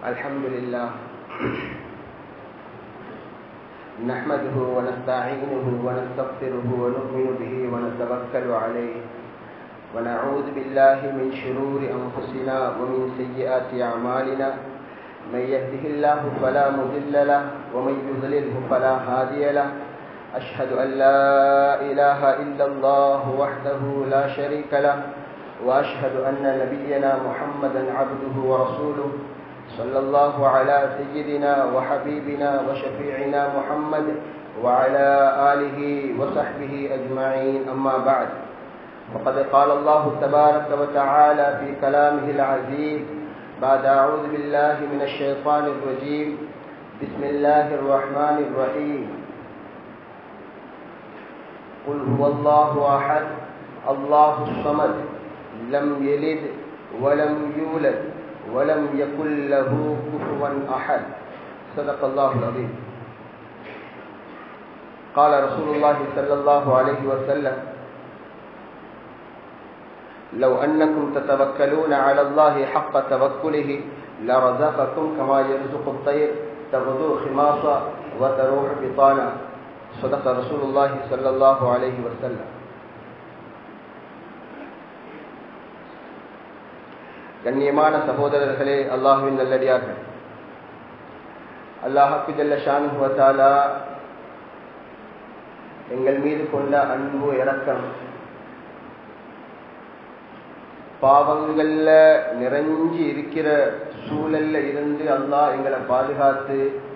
الحمد لله نحمده ونستعينه ونستغفره ونؤمن به ونتوكل عليه ونعوذ بالله من شرور أنفسنا ومن سيئات أعمالنا من يهده الله فلا مضل له ومن يضلله فلا هادي له أشهد أن لا إله إلا الله وحده لا شريك له وأشهد أن نبينا محمدا عبده ورسوله صلى الله على سيدنا وحبيبنا وشفيعنا محمد وعلى آله وصحبه أجمعين أما بعد وقد قال الله تبارك وتعالى في كلامه العزيز بعد أعوذ بالله من الشيطان الرجيم بسم الله الرحمن الرحيم قل هو الله أحد الله الصمد لم يلد ولم يولد ولم يكن له كفوا أحد صدق الله العظيم قال رسول الله صلى الله عليه وسلم لو أنكم تتوكلون على الله حق توكله لرزقكم كما يرزق الطير تغدو خماصا وتروح بطانا صدق رسول الله صلى الله عليه وسلم கண்ணியமான சகோதரர்களே அல்லாஹுவின் நல்லடியார்கள் அல்லாஹு ஜல்ல ஷானுவத்தாலா எங்கள் மீது கொண்ட அன்பு இறக்கம் பாவங்கள்ல நிறைஞ்சி இருக்கிற சூழல்ல இருந்து அல்லாஹ் எங்களை பாதுகாத்து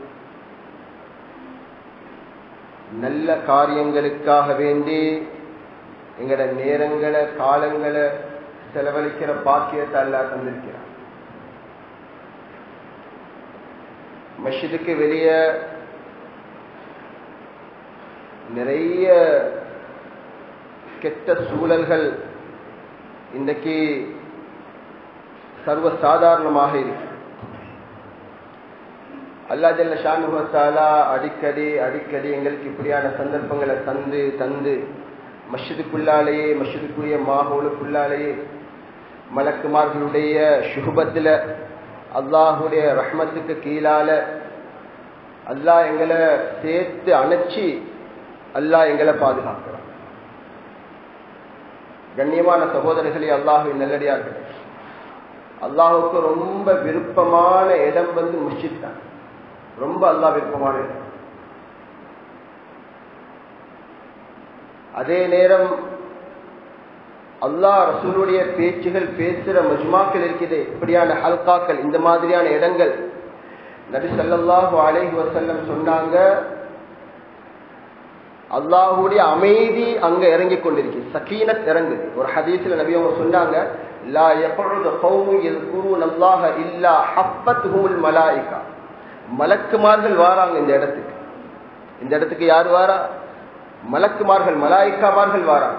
நல்ல காரியங்களுக்காக வேண்டி எங்களோட நேரங்களை காலங்களை செலவழிக்கிற பாக்கியத்தை அல்லா தந்திருக்கிறார் மஷிதுக்கு வெளியே நிறைய கெட்ட சூழல்கள் இன்றைக்கு சர்வ சாதாரணமாக இருக்கு அல்லா ஜல்ல ஷானுகத்தாலா அடிக்கடி அடிக்கடி எங்களுக்கு இப்படியான சந்தர்ப்பங்களை தந்து தந்து மஷிதுக்குள்ளாலேயே மஷிதுக்குரிய மாகோலுக்குள்ளாலேயே மலக்குமார்களுடைய சுகுபத்தில் அல்லாஹுடைய ரஹ்மத்துக்கு கீழால அல்லாஹ் எங்களை சேர்த்து அணைச்சி அல்லாஹ் எங்களை பாதுகாக்கிறான் கண்ணியமான சகோதரர்களே அல்லாஹுவின் நல்லடியார்கள் அல்லாஹுக்கு ரொம்ப விருப்பமான இடம் வந்து முஷித் தான் ரொம்ப அல்லாஹ் விருப்பமான இடம் அதே நேரம் அல்லாஹ் ரசூலுடைய பேச்சுகள் பேசுற மஜ்மாக்கள் இருக்குது இப்படியான ஹல்காக்கள் இந்த மாதிரியான இடங்கள் நபி சல்லாஹூ அலைஹி வசல்லம் சொன்னாங்க அல்லாஹுடைய அமைதி அங்க இறங்கி கொண்டிருக்கு சக்கீனத் இறங்குது ஒரு ஹதீஸ்ல நபி அவங்க சொன்னாங்க லா யக்உது கௌமு யذ்குரூன அல்லாஹ இல்லா ஹஃபத்ஹுமுல் மலாயிகா மலக்குமார்கள் வாராங்க இந்த இடத்துக்கு இந்த இடத்துக்கு யார் வாரா மலக்குமார்கள் மலாய்க்காமார்கள் வாராங்க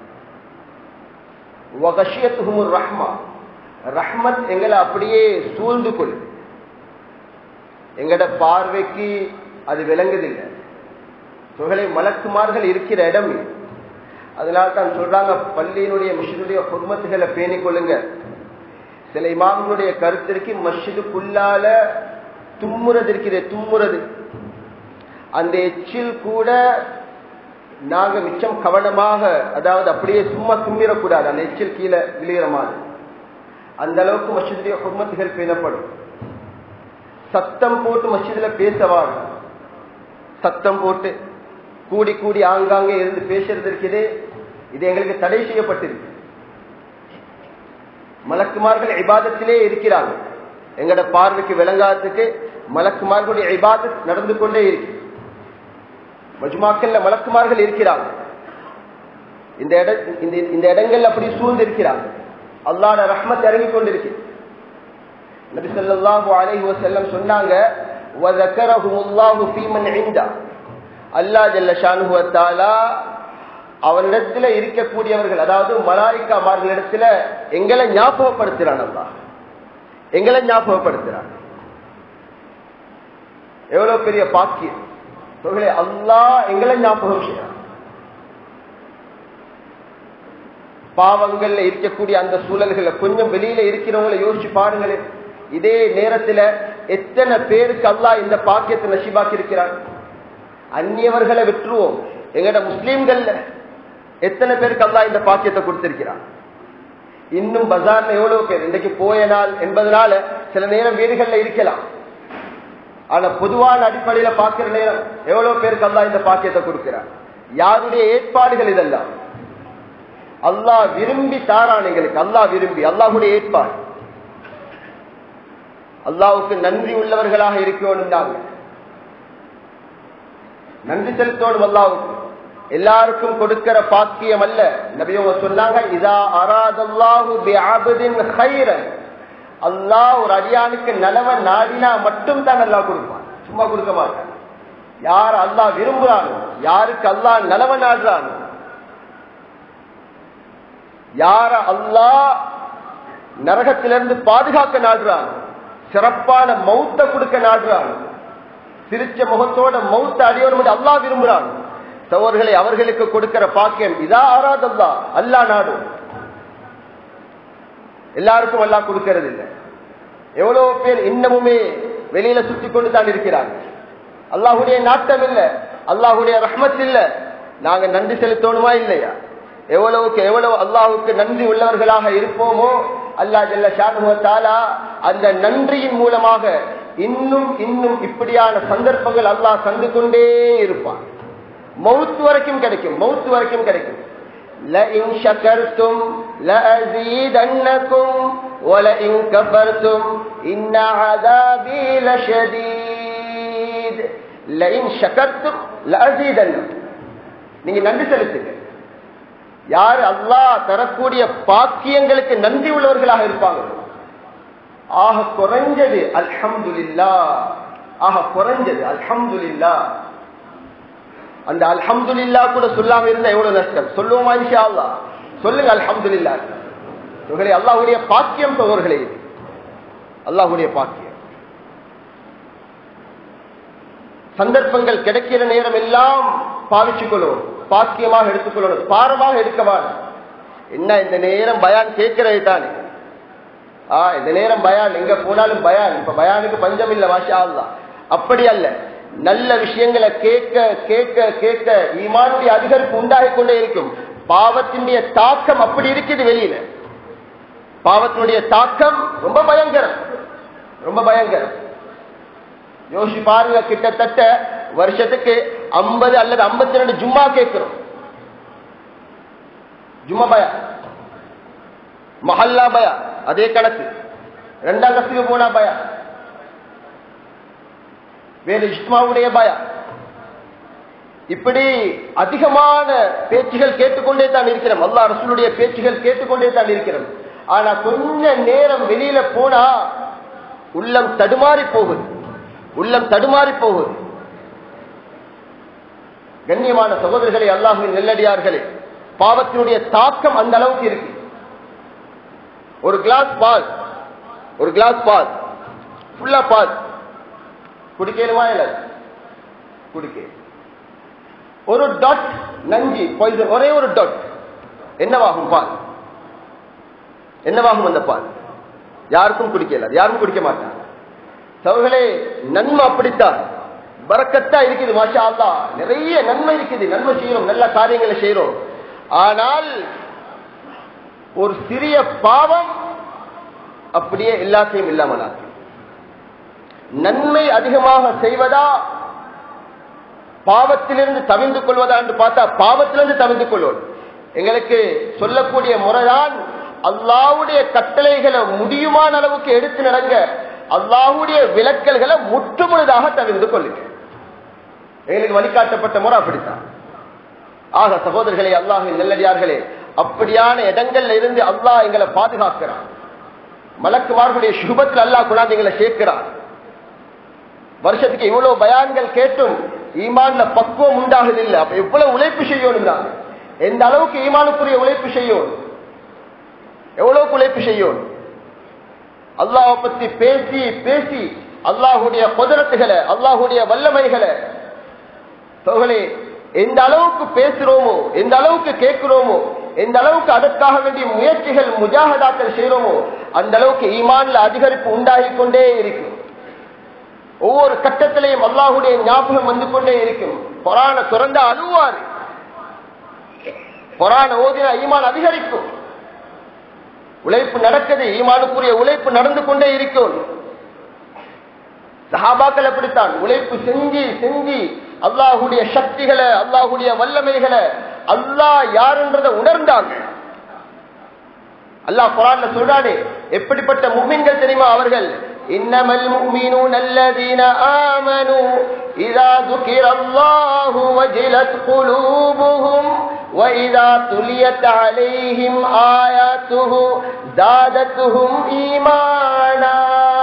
வகஷியத்துஹுமுர் ரஹ்மா ரஹ்மத் எங்களை அப்படியே சூழ்ந்து கொள் எங்கட பார்வைக்கு அது விளங்குதில்லை தொகலை மலக்குமார்கள் இருக்கிற இடம் அதனால தான் சொல்றாங்க பள்ளியினுடைய மஷிதுடைய குடும்பத்துகளை பேணிக் கொள்ளுங்க சில இமாம்களுடைய கருத்திற்கு மஷிதுக்குள்ளால தும்முறது இருக்கிற தும்முறது அந்த எச்சில் கூட நாங்க மிச்சம் கவனமாக அதாவது அப்படியே சும்மா தும்மிடக்கூடாது அந்த எச்சில் கீழே விழுகிற மாதிரி அந்த அளவுக்கு மசிதுடைய குடும்பத்துகள் பேணப்படும் சத்தம் போட்டு மசிதுல பேசவாங்க சத்தம் போட்டு கூடி கூடி ஆங்காங்கே இருந்து பேசுறது இருக்குது இது எங்களுக்கு தடை செய்யப்பட்டிருக்கு மலக்குமார்கள் இபாதத்திலே இருக்கிறாங்க எங்கட பார்வைக்கு விளங்காததுக்கு மலக்குமார்களுடைய இபாதத் நடந்து கொண்டே இருக்கு மஜ்மாக்கள்ல மலக்குமார்கள் இருக்கிறாங்க இந்த இட இந்த இடங்கள் அப்படி சூழ்ந்து இருக்கிறாங்க அல்லாட ரஹ்மத் இறங்கி கொண்டிருக்கு நபி ஸல்லல்லாஹு அலைஹி வஸல்லம் சொன்னாங்க வذكرهم في من عنده அல்லாஹ் ஜல்ல ஷானுஹு வ தஆலா அவனிடத்துல இருக்கக்கூடியவர்கள் அதாவது மலாயிக்காமார்களிடத்துல எங்களை ஞாபகப்படுத்துறான் அல்லாஹ் எங்களை ஞாபகப்படுத்துறான் எவ்வளவு பெரிய பாக்கியம் தொகலை அல்லாஹ் எங்களை ஞாபகம் செய்யறான் பாவங்கள்ல இருக்கக்கூடிய அந்த சூழல்களை கொஞ்சம் வெளியில இருக்கிறவங்களை யோசிச்சு பாருங்களேன் இதே நேரத்துல எத்தனை பேருக்கு அல்லாஹ் இந்த பாக்கியத்தை நசிபாக்கி இருக்கிறான் அந்நியவர்களை விட்டுருவோம் எங்கட முஸ்லீம்கள்ல எத்தனை பேருக்கு அல்லாஹ் இந்த பாக்கியத்தை கொடுத்திருக்கிறான் இன்னும் பஜார்ல எவ்வளவு பேர் இன்றைக்கு போய நாள் என்பதனால சில நேரம் வீடுகள்ல இருக்கலாம் ஆனா பொதுவான அடிப்படையில பாக்குற நேரம் எவ்வளவு பேருக்கு அல்லாஹ் இந்த பாக்கியத்தை கொடுக்கிறார் யாருடைய ஏற்பாடுகள் இதெல்லாம் அல்லாஹ் விரும்பி தாரான் எங்களுக்கு அல்லாஹ் விரும்பி அல்லாஹுடைய ஏற்பாடு அல்லாவுக்கு நன்றி உள்ளவர்களாக இருக்கணும் நாங்க நன்றி செலுத்தோடும் அல்லாவுக்கு எல்லாருக்கும் கொடுக்கிற பாக்கியம் அல்ல நபியவங்க சொன்னாங்க இதா அராதல்லாஹு பிஅபதின் கைரன் அல்லாஹ் ஒரு அடியானுக்கு நலவ நாடினா மட்டும் தான் அல்லாஹ் கொடுப்பான் சும்மா கொடுக்க மாட்டான் யார் அல்லாஹ் விரும்புறானோ யாருக்கு அல்லாஹ் நலவ நாடுறானோ யார அல்லாஹ் நரகத்திலிருந்து பாதுகாக்க நாடுறான் சிறப்பான மௌத்த கொடுக்க நாடுறான் சிரிச்ச முகத்தோட மௌத்த அடியோடு அல்லாஹ் விரும்புறான் சோர்களை அவர்களுக்கு கொடுக்கிற பாக்கியம் இதா ஆராதல்லா அல்லா நாடு எல்லாருக்கும் அல்லா கொடுக்கிறது இல்லை எவ்வளவு பேர் இன்னமுமே வெளியில சுத்தி கொண்டு தான் இருக்கிறாங்க அல்லாஹுடைய நாட்டம் இல்ல அல்லாஹுடைய ரஹ்மத் இல்ல நாங்க நன்றி செலுத்தணுமா இல்லையா எவ்வளவுக்கு எவ்வளவு அல்லாஹுக்கு நன்றி உள்ளவர்களாக இருப்போமோ அல்லா ஜல்ல ஷானுவத்தாலா அந்த நன்றியின் மூலமாக இன்னும் இன்னும் இப்படியான சந்தர்ப்பங்கள் அல்லாஹ் தந்து கொண்டே இருப்பான் மவுத்து வரைக்கும் கிடைக்கும் மவுத்து வரைக்கும் கிடைக்கும் لئن شكرتم لأزيدنكم ولئن كفرتم إن عذابي لشديد لئن شكرتم لأزيدنكم நீங்க நன்றி செலுத்துங்க யார் அல்லாஹ் தரக்கூடிய பாக்கியங்களுக்கு நன்றி உள்ளவர்களாக இருப்பாங்க ஆக குறைஞ்சது அல்ஹம்துலில்லா ஆக குறைஞ்சது அல்ஹம்துலில்லா அந்த அல்ஹம்துலில்லா கூட சொல்லாம இருந்தா எவ்வளவு நஷ்டம் சொல்லுவோமா இன்ஷா அல்லா சொல்லுங்க அல்ஹம்துலில்லா இவர்களை அல்லாஹுடைய பாக்கியம் சோழர்களே இது அல்லாஹுடைய பாக்கியம் சந்தர்ப்பங்கள் கிடைக்கிற நேரம் எல்லாம் பாவிச்சுக் கொள்ளும் பாக்கியமாக எடுத்துக்கொள்ளணும் பாரமாக எடுக்கவான என்ன இந்த நேரம் பயான் கேட்கிறது தானே ஆ இந்த நேரம் பயான் எங்க போனாலும் பயான் இப்ப பயானுக்கு பஞ்சம் இல்ல மாஷா அல்லா அப்படி அல்ல நல்ல விஷயங்களை கேட்க கேட்க கேட்க ஈமானுடைய அதிகரிப்பு உண்டாகி கொண்டே இருக்கும் பாவத்தினுடைய தாக்கம் அப்படி இருக்குது வெளியில பாவத்தினுடைய தாக்கம் ரொம்ப பயங்கரம் ரொம்ப பயங்கரம் யோசி பாருங்க கிட்டத்தட்ட வருஷத்துக்கு ஐம்பது அல்லது ஐம்பத்தி ரெண்டு ஜும்மா கேட்கிறோம் ஜும்மா பயா மஹல்லா பயா அதே கணக்கு ரெண்டாம் கசுக்கு போனா பயா வேறு இஸ்மாவுடைய பயா இப்படி அதிகமான பேச்சுகள் கேட்டுக்கொண்டே தான் இருக்கிறோம் அல்லா ரசூலுடைய பேச்சுகள் கேட்டுக்கொண்டே தான் இருக்கிறோம் ஆனா கொஞ்ச நேரம் வெளியில போனா உள்ளம் தடுமாறி போகுது உள்ளம் தடுமாறி போகுது கண்ணியமான சகோதரர்களே அல்லாஹுவின் நெல்லடியார்களே பாவத்தினுடைய தாக்கம் அந்த அளவுக்கு இருக்கு ஒரு கிளாஸ் பால் ஒரு கிளாஸ் பால் ஃபுல்லா பால் குடிக்கணுமா இல்ல குடிக்க ஒரு டாட் நஞ்சி பாய்சன் ஒரே ஒரு டாட் என்னவாகும் பால் என்னவாகும் அந்த பால் யாருக்கும் குடிக்கல யாரும் குடிக்க மாட்டாங்க சவர்களே நன்மை அப்படித்தான் பறக்கத்தா இருக்குது மாஷா அல்லா நிறைய நன்மை இருக்குது நன்மை செய்யறோம் நல்ல காரியங்களை செய்யறோம் ஆனால் ஒரு சிறிய பாவம் அப்படியே எல்லாத்தையும் இல்லாமலாக்கு நன்மை அதிகமாக செய்வதா பாவத்திலிருந்து தவிர்ந்து கொள்வதா என்று பார்த்தா பாவத்திலிருந்து தவிர்ந்து கொள்வோம் எங்களுக்கு சொல்லக்கூடிய முறைதான் அல்லாவுடைய கட்டளைகளை முடியுமான அளவுக்கு எடுத்து நடங்க அல்லாஹுடைய விளக்கல்களை முற்றுமுழுதாக தவிர்த்து கொள்ளுங்க எங்களுக்கு வழிகாட்டப்பட்ட முறை அப்படித்தான் ஆக சகோதரர்களே அல்லாஹின் நெல்லடியார்களே அப்படியான இடங்கள்ல இருந்து அல்லாஹ் எங்களை பாதுகாக்கிறான் மலக்குமார்களுடைய சுபத்தில் அல்லாஹ் கொண்டாந்து எங்களை சேர்க்கிறான் வருஷத்துக்கு இவ்வளவு பயான்கள் கேட்டும் ஈமான்ல பக்குவம் உண்டாகுது இல்லை அப்ப எவ்வளவு உழைப்பு செய்யணும் தான் எந்த அளவுக்கு ஈமானுக்குரிய உழைப்பு செய்யும் எவ்வளவுக்கு உழைப்பு செய்யும் அல்லாஹ் பத்தி பேசி பேசி அல்லாஹுடைய குதிரத்துகளை அல்லாஹுடைய வல்லமைகளை சோழே எந்த அளவுக்கு பேசுறோமோ எந்த அளவுக்கு கேட்கிறோமோ எந்த அளவுக்கு அதற்காக வேண்டிய முயற்சிகள் முஜாகதாக்கள் செய்யறோமோ அந்த அளவுக்கு ஈமான்ல அதிகரிப்பு உண்டாகி கொண்டே இருக்கும் ஒவ்வொரு கட்டத்திலையும் அல்லாஹுடைய ஞாபகம் வந்து கொண்டே இருக்கும் பொறான துறந்த அழுவாரு பொறான ஓதின ஈமான் அதிகரிக்கும் உழைப்பு நடக்குது ஈமானுக்குரிய உழைப்பு நடந்து கொண்டே இருக்கும் சஹாபாக்கள் அப்படித்தான் உழைப்பு செஞ்சு செஞ்சு அல்லாஹுடைய சக்திகளை அல்லாஹுடைய வல்லமைகளை அல்லாஹ் யாருன்றதை உணர்ந்தாங்க அல்லாஹ் குரான்ல சொல்றாரு எப்படிப்பட்ட முக்மீன்கள் தெரியுமா அவர்கள் இன்னமல் முக்மீனூன் அல்லதீன ஆமனு இதா ذكر الله وجلت قلوبهم وإذا تليت عليهم آياته زادتهم إيمانا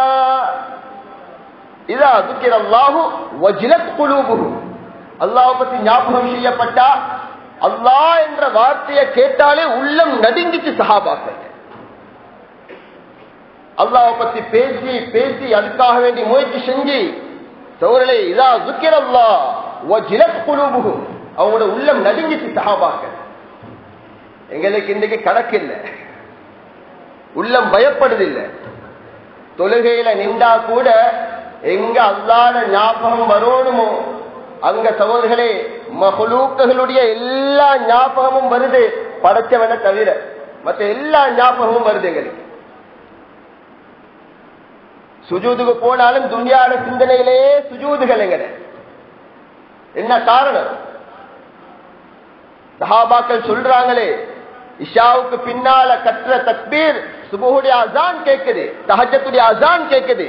இதா ذكر الله وجلت قلوبهم அல்லாஹ் பத்தி ஞாபகம் செய்யப்பட்டா அல்லாஹ் என்ற வார்த்தையை கேட்டாலே உள்ளம் நடுங்கிச்சு சஹாபாக்கள் அல்லாஹ் பத்தி பேசி பேசி அதுக்காக வேண்டி முயற்சி செஞ்சு சோழலை இதா துக்கிர அல்லா குழுபுகும் அவங்களோட உள்ளம் நடுங்கிச்சு சஹாபாக்கள் எங்களுக்கு இன்றைக்கு கணக்கு இல்லை உள்ளம் பயப்படுதில்லை தொழுகையில நின்றா கூட எங்க அல்லாத ஞாபகம் வரணுமோ அங்க சகோதரர்களே மகளுக்களுடைய எல்லா ஞாபகமும் வருது படைச்சவனை தவிர மற்ற எல்லா ஞாபகமும் வருது எங்களுக்கு சுஜூதுக்கு போனாலும் துணியாட சிந்தனையிலே சுஜூதுகள் எங்கட என்ன காரணம் சஹாபாக்கள் சொல்றாங்களே இஷாவுக்கு பின்னால கற்ற தக்பீர் சுபுடைய அசான் கேக்குது தஹஜத்துடைய அசான் கேக்குது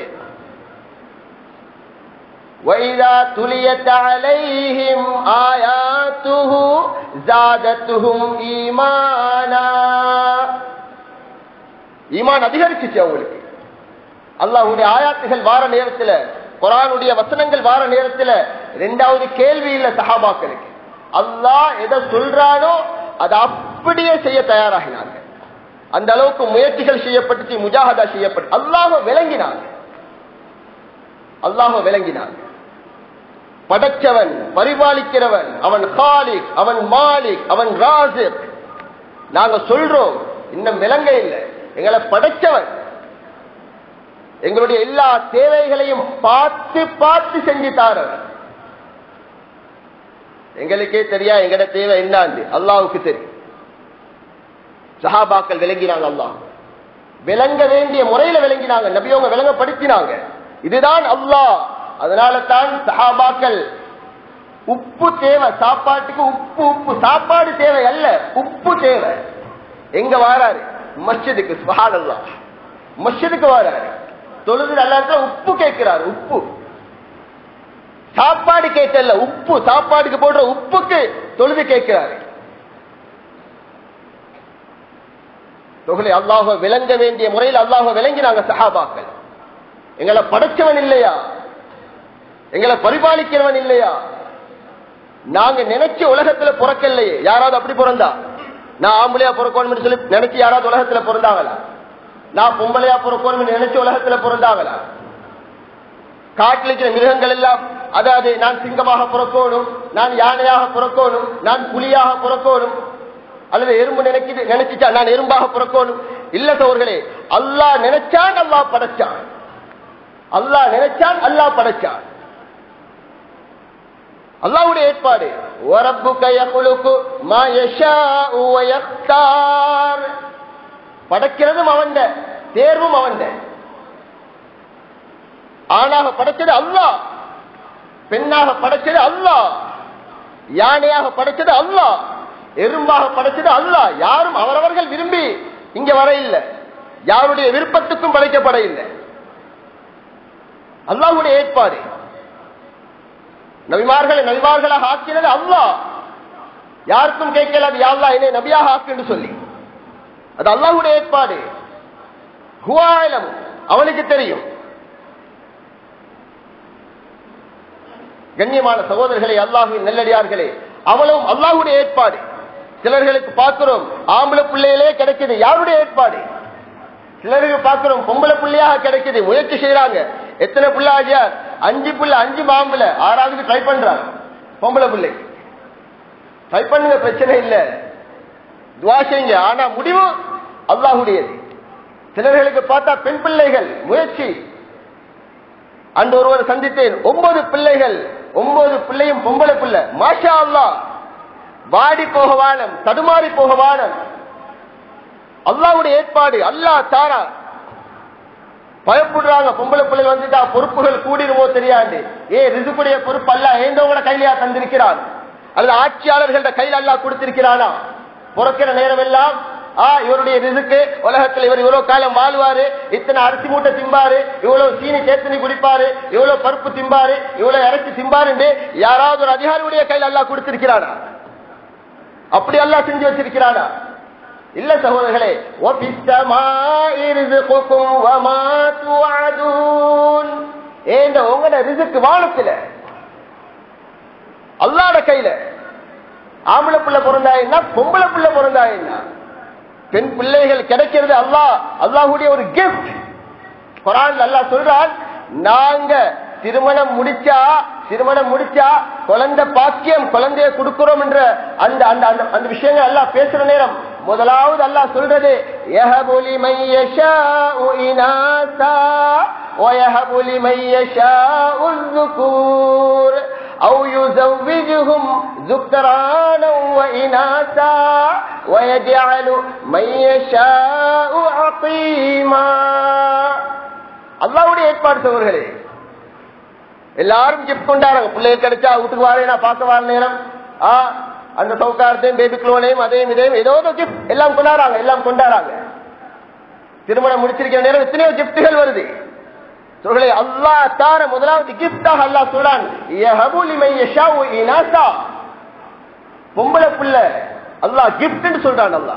وَإِذَا تُلِيَتْ عَلَيْهِمْ آيَاتُهُ زَادَتْهُمْ إِيمَانًا ஈமான் அதிகரிச்சிச்சு அவங்களுக்கு அல்லாஹுடைய ஆயாத்துகள் வார நேரத்துல குரானுடைய வசனங்கள் வார நேரத்துல ரெண்டாவது கேள்வி இல்ல சஹாபாக்களுக்கு அல்லாஹ் எதை சொல்றானோ அதை அப்படியே செய்ய தயாராகினாங்க அந்த அளவுக்கு முயற்சிகள் செய்யப்பட்டுச்சு முஜாஹதா செய்யப்பட்டு அல்லாஹ விளங்கினாங்க அல்லாஹ விளங்கினாங்க படைச்சவன் பரிபாலிக்கிறவன் அவன் காலிக் அவன் மாலிக் அவன் ராசிக் நாங்க சொல்றோம் இன்னும் விளங்க இல்லை எங்களை படைச்சவன் எங்களுடைய எல்லா தேவைகளையும் பார்த்து பார்த்து செஞ்சு தாரவன் எங்களுக்கே தெரியா எங்கட தேவை என்னாந்து அல்லாவுக்கு தெரியும் சஹாபாக்கள் விளங்கினாங்க அல்லாஹ் விளங்க வேண்டிய முறையில விளங்கினாங்க நபியவங்க விளங்கப்படுத்தினாங்க இதுதான் அல்லாஹ் அதனால தான் சஹாபாக்கள் உப்பு தேவை சாப்பாட்டுக்கு உப்பு உப்பு சாப்பாடு தேவை அல்ல உப்பு தேவை எங்க வாராரு மஸ்ஜிதுக்கு சுஹான் அல்லா மஸ்ஜிதுக்கு வாராரு தொழுது நல்லா உப்பு கேட்கிறாரு உப்பு சாப்பாடு கேட்கல உப்பு சாப்பாடுக்கு போடுற உப்புக்கு தொழுது கேட்கிறாரு தொகலை அல்லாஹ விளங்க வேண்டிய முறையில் அல்லாஹ விளங்கினாங்க சஹாபாக்கள் எங்களை படைச்சவன் இல்லையா எங்களை பரிபாலிக்கிறவன் இல்லையா நாங்க நினைச்ச உலகத்துல பிறக்கலையே யாராவது அப்படி பிறந்தா நான் ஆம்பளையா பிறக்கணும் சொல்லி நினைச்சு யாராவது உலகத்துல பிறந்தாங்களா நான் பொம்பளையா பிறக்கணும் நினைச்ச உலகத்துல பிறந்தாங்களா காட்டில் இருக்கிற மிருகங்கள் எல்லாம் அதாவது நான் சிங்கமாக பிறக்கணும் நான் யானையாக பிறக்கணும் நான் புலியாக பிறக்கணும் அல்லது எறும்பு நினைக்குது நினைச்சுச்சா நான் எறும்பாக பிறக்கணும் இல்ல சோர்களே அல்லாஹ் நினைச்சான் அல்லாஹ் படைச்சான் அல்லாஹ் நினைச்சான் அல்லாஹ் படைச்சான் அல்லாவுடைய ஏற்பாடு படைக்கிறதும் அவன் தேர்வும் அவன் ஆணாக படைச்சது அல்லா பெண்ணாக படைச்சது அல்லா யானையாக படைச்சது அல்லா எறும்பாக படைச்சது அல்லா யாரும் அவரவர்கள் விரும்பி இங்க வர இல்லை யாருடைய விருப்பத்துக்கும் படைக்கப்பட இல்லை அல்லாஹுடைய ஏற்பாடு நபிமார்களை நபிமார்களாக ஆக்கினது அல்லா யாருக்கும் கேட்கல அது யாழ்லா என்னை நபியாக ஆக்குன்னு சொல்லி அது அல்லாஹுடைய ஏற்பாடு ஹுவாயிலம் அவனுக்கு தெரியும் கண்ணியமான சகோதரர்களே அல்லாஹுவின் நெல்லடியார்களே அவளும் அல்லாஹுடைய ஏற்பாடு சிலர்களுக்கு பார்க்கிறோம் ஆம்பளை பிள்ளைகளே கிடைக்குது யாருடைய ஏற்பாடு சிலருக்கு பார்க்கிறோம் பொம்பளை பிள்ளையாக கிடைக்குது முயற்சி செய்யறாங்க எத்தனை பிள்ளை ஆஜியார் அஞ்சு பிள்ளை அஞ்சு மாம்பிள்ளை ஆறாவதுக்கு ட்ரை பண்றாங்க பொம்பளை பிள்ளை ட்ரை பண்ணுங்க பிரச்சனை இல்லை துவா செய்யுங்க ஆனா முடிவு அல்லாஹுடையது சிலர்களுக்கு பார்த்தா பெண் பிள்ளைகள் முயற்சி அன்று ஒருவர் சந்தித்தேன் ஒன்பது பிள்ளைகள் ஒன்பது பிள்ளையும் பொம்பளை பிள்ளை மாஷா அல்லா வாடி போக வானம் தடுமாறி போக வானம் அல்லாவுடைய ஏற்பாடு அல்லாஹ் தாரா பயப்படுறாங்க பொம்பளை பிள்ளை வந்துட்டா பொறுப்புகள் கூடிருமோ தெரியாது ஏ ரிசுக்குடைய பொறுப்பு அல்ல ஏந்தவங்கள கையிலா தந்திருக்கிறான் அல்லது ஆட்சியாளர்கள கையில் அல்லா கொடுத்திருக்கிறானா பிறக்கிற நேரம் எல்லாம் ஆ இவருடைய ரிசுக்கு உலகத்துல இவர் இவ்வளவு காலம் வாழ்வாரு இத்தனை அரிசி மூட்டை திம்பாரு இவ்வளவு சீனி சேத்தனி குடிப்பாரு இவ்வளவு பருப்பு திம்பாரு இவ்வளவு இறைச்சி திம்பாரு யாராவது ஒரு அதிகாரியுடைய கையில் அல்லா கொடுத்திருக்கிறானா அப்படி அல்லா செஞ்சு வச்சிருக்கிறானா இல்ல சகோதரர்களே ஏண்ட உங்களோட ரிசுக்கு வானத்துல அல்லாட கையில ஆம்பளை பிள்ளை பிறந்தா என்ன பொம்பளை பிள்ளை பிறந்தா என்ன பெண் பிள்ளைகள் கிடைக்கிறது அல்லாஹ் அல்லாஹுடைய ஒரு கிஃப்ட் குரான் அல்லா சொல்றான் நாங்க திருமணம் முடிச்சா திருமணம் முடிச்சா குழந்தை பாக்கியம் குழந்தைய கொடுக்கிறோம் என்ற அந்த அந்த அந்த அந்த விஷயங்கள் எல்லாம் பேசுற நேரம் முதலாவது அல்லாஹ் சொல்றது யஹபுலி மையஷாஉ இனாசா ويهب لمن يشاء الذكور أو يزوجهم ذكرانا وإناثا ويجعل من يشاء عقيما அல்லாவுடைய ஏற்பாடு சோர்களே எல்லாரும் கிஃப்ட் கொண்டாடுறாங்க பிள்ளைகள் கிடைச்சா வீட்டுக்கு வாரேனா பார்க்க வார நேரம் ஆ அந்த சவுக்காரத்தையும் பேபி குளோனையும் அதையும் இதையும் ஏதோ ஒரு கிஃப்ட் எல்லாம் கொண்டாடுறாங்க எல்லாம் கொண்டாடுறாங்க திருமணம் முடிச்சிருக்கிற நேரம் எத்தனையோ கிஃப்ட்டுகள் வருது சொல்களே அல்லா தார முதலாவது கிஃப்டாக அல்லா சொல்றான் பொம்பளை புள்ள அல்லா கிஃப்ட் சொல்றான் அல்லா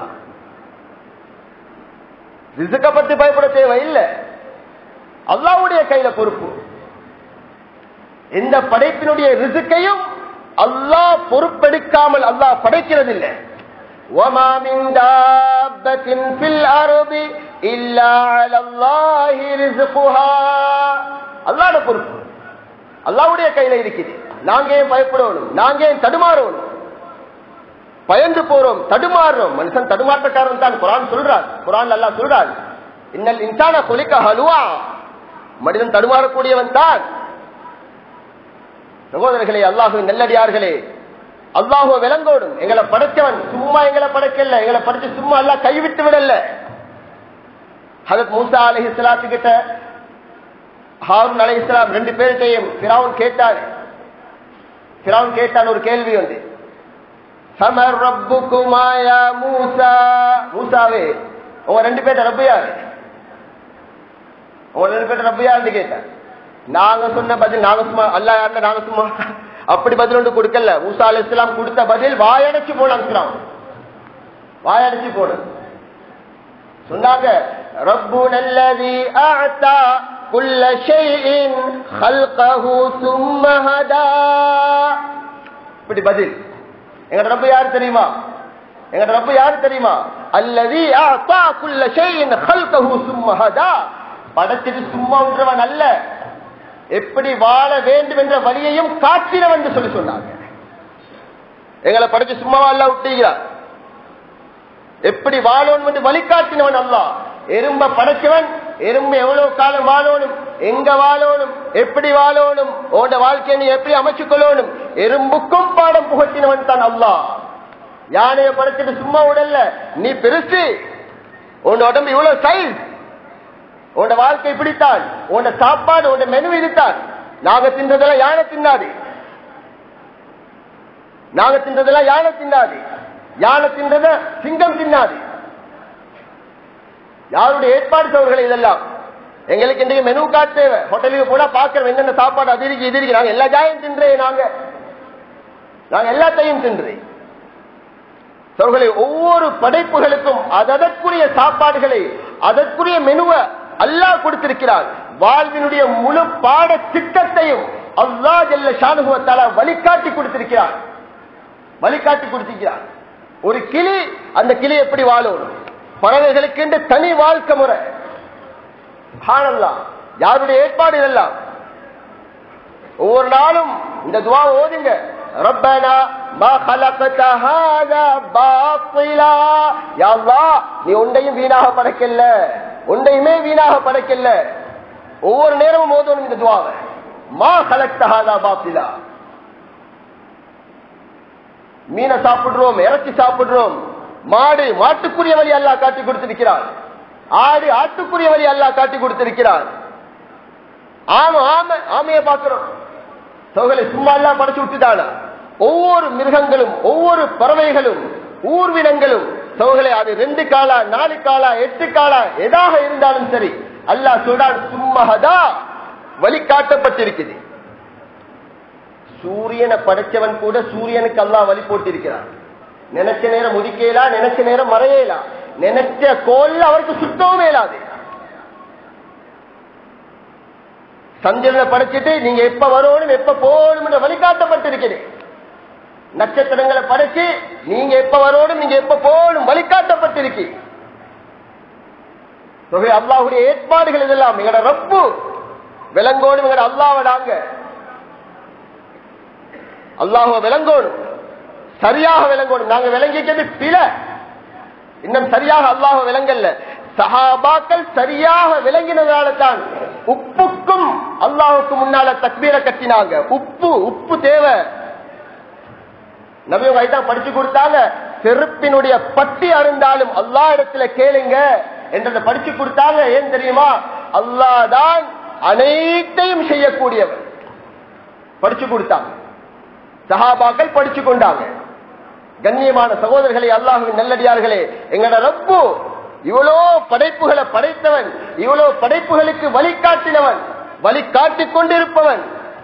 ரிசுக்க பத்தி பயப்பட தேவையில்லை அல்லாவுடைய கையில பொறுப்பு எந்த படைப்பினுடைய ரிசுக்கையும் அல்லாஹ் பொறுப்பெடுக்காமல் அல்லாஹ் படைக்கிறது இல்லை وما من دابة في الأرض إلا على الله رزقها அல்லாஹ்வுடைய பொறுப்பு அல்லாஹ்வுடைய கையில இருக்குது நாங்க ஏன் பயப்படணும் நாங்க ஏன் தடுமாறணும் பயந்து போறோம் தடுமாறுறோம் மனுஷன் தடுமாற்றக்காரன் தான் குரான் சொல்றார் குரான் அல்லாஹ் சொல்றார் இன்னல் இன்சான கொலிக்க ஹலுவா மனிதன் தடுமாறக்கூடியவன் தான் சகோதரர்களே அல்லாஹு நல்லடியார்களே அல்லாஹுவ விளங்கோடும் எங்களை படைச்சவன் சும்மா எங்களை படைக்கல எங்களை படைச்சு சும்மா எல்லாம் கைவிட்டு விடல ஹதத் மூசா அலி இஸ்லாத்து கிட்ட ஹாரூன் அலி இஸ்லாம் ரெண்டு பேர்கிட்டையும் பிராவுன் கேட்டார் பிராவுன் கேட்டான் ஒரு கேள்வி வந்து சமர் ரப்புக்குமாயா மூசா மூசாவே உங்க ரெண்டு பேர்ட்ட ரப்பு யாரு உங்க ரெண்டு பேர்ட்ட ரப்பு யாருன்னு கேட்டார் நாங்க சொன்ன பதில் நாங்க சும்மா அல்லா யாருன்னா நாங்க சும்மா அப்படி பதில் ஒன்று கொடுக்கல மூசா அலி இஸ்லாம் கொடுத்த பதில் வாயடைச்சு போனான் வாயடைச்சு போன சொன்னாங்க ரப்பு நல்லதி ஆத்தா குல்ல ஷைஇன் ஹல்கஹு சும்ம ஹதா இப்படி பதில் எங்க ரப்பு யார் தெரியுமா எங்க ரப்பு யார் தெரியுமா அல்லதி ஆத்தா குல்ல ஷைஇன் ஹல்கஹு சும்ம ஹதா படைச்சிட்டு சும்மா விடுறவன் அல்ல எப்படி வாழ வேண்டும் என்ற வழியையும் காட்டினவன் என்று சொல்லி சொன்னாங்க எங்களை படைச்சு சும்மாவா அல்ல விட்டீங்களா எப்படி வாழணும் என்று வழிகாட்டினவன் அல்ல எறும்ப படைச்சவன் எறும்பு எவ்வளவு காலம் வாழணும் எங்க வாழணும் எப்படி வாழணும் உன்னோட வாழ்க்கையை நீ எப்படி அமைச்சு கொள்ளணும் எறும்புக்கும் பாடம் புகட்டினவன் தான் அல்லா யானையை படைச்சிட்டு சும்மா உடல்ல நீ பெருசு உன் உடம்பு இவ்வளவு சைஸ் உன்னோட வாழ்க்கை பிடித்தான் உன்னோட சாப்பாடு உன்னோட மெனு இதுதான் நாங்க தின்றதெல்லாம் யானை தின்னாது நாங்க தின்றதெல்லாம் யானை தின்னாது யானை தின்றத சிங்கம் தின்னாது யாருடைய ஏற்பாடு சவர்கள் இதெல்லாம் எங்களுக்கு இன்றைக்கு மெனு கார்டு தேவை ஹோட்டலுக்கு போனா பாக்கிறோம் என்னென்ன சாப்பாடு அது இருக்கு இது இருக்கு நாங்க எல்லா ஜாயும் தின்றேன் நாங்க நாங்க எல்லாத்தையும் தின்றேன் சவர்களை ஒவ்வொரு படைப்புகளுக்கும் அதற்குரிய சாப்பாடுகளை அதற்குரிய மெனுவை அல்லாஹ் கொடுத்திருக்கிறார் வாழ்வினுடைய முழு பாட திட்டத்தையும் அல்லா ஜல்ல ஷானுகுவத்தால வழிகாட்டி கொடுத்திருக்கிறார் வழிகாட்டி கொடுத்திருக்கிறார் ஒரு கிளி அந்த கிளி எப்படி வாழும் பறவைகளுக்கு என்று தனி வாழ்க்கை முறை யாருடைய ஏற்பாடு இதெல்லாம் ஒவ்வொரு நாளும் இந்த துவா ஓதுங்க ரப்பனா மா خلقت هذا باطلا يا الله நீ ஒன்றையும் வீணாக படைக்கல ஒன்றையுமே வீணாக படைக்கல ஒவ்வொரு நேரமும் ஓதணும் இந்த துவாவை மா கலக்தஹாதா பாத்திலா மீனை சாப்பிடுறோம் இறைச்சி சாப்பிடுறோம் மாடு மாட்டுக்குரிய வழி அல்லா காட்டி கொடுத்திருக்கிறார் ஆடு ஆட்டுக்குரிய வழி அல்லா காட்டி கொடுத்திருக்கிறார் ஆமா ஆம ஆமையை பார்க்கிறோம் சோகலை சும்மா எல்லாம் படைச்சு விட்டுட்டானா ஒவ்வொரு மிருகங்களும் ஒவ்வொரு பறவைகளும் ஊர்வினங்களும் சோகலை அது ரெண்டு காலா நாலு காலா எட்டு காலா எதாக இருந்தாலும் சரி அல்லாஹ் சொல்றான் சும்மஹதா வழிகாட்டப்பட்டிருக்குது சூரியனை படைச்சவன் கூட சூரியனுக்கு அல்லாஹ் வழி போட்டிருக்கிறான் நினைச்ச நேரம் உதிக்கலாம் நினைச்ச நேரம் மறையலாம் நினைச்ச கோல் அவருக்கு சுத்தவும் இயலாது சந்திரனை படைச்சிட்டு நீங்க எப்ப வரணும் எப்ப போகணும் வழிகாட்டப்பட்டிருக்கிறேன் நட்சத்திரங்களை படைச்சு நீங்க எப்ப வரணும் நீங்க எப்ப போகணும் வழிகாட்டப்பட்டிருக்கு தொகை அல்லாஹுடைய ஏற்பாடுகள் இதெல்லாம் எங்கட ரப்பு விளங்கோடும் எங்கட அல்லாவை நாங்க அல்லாஹுவ விளங்கோடும் சரியாக விளங்கோடும் நாங்க விளங்கிக்கிறது பில இன்னும் சரியாக அல்லாஹ் விளங்கல்ல சஹாபாக்கள் சரியாக விளங்கினதால தான் உப்புக்கும் அல்லாஹுக்கு முன்னால தக்பீரை கட்டினாங்க உப்பு உப்பு தேவை நபியவங்க ஐட்டம் படிச்சு கொடுத்தாங்க செருப்பினுடைய பட்டி அருந்தாலும் அல்லா இடத்துல கேளுங்க என்றதை படிச்சு கொடுத்தாங்க ஏன் தெரியுமா அல்லாதான் அனைத்தையும் செய்யக்கூடியவர் படிச்சு கொடுத்தாங்க சஹாபாக்கள் படிச்சு கொண்டாங்க கண்ணியமான சகோதரர்களே அல்லாஹுவின் நல்லடியார்களே எங்களோட ரப்பு இவ்வளோ படைப்புகளை படைத்தவன் இவ்வளோ படைப்புகளுக்கு வழிகாட்டினவன் வழிகாட்டிக் கொண்டிருப்பவன்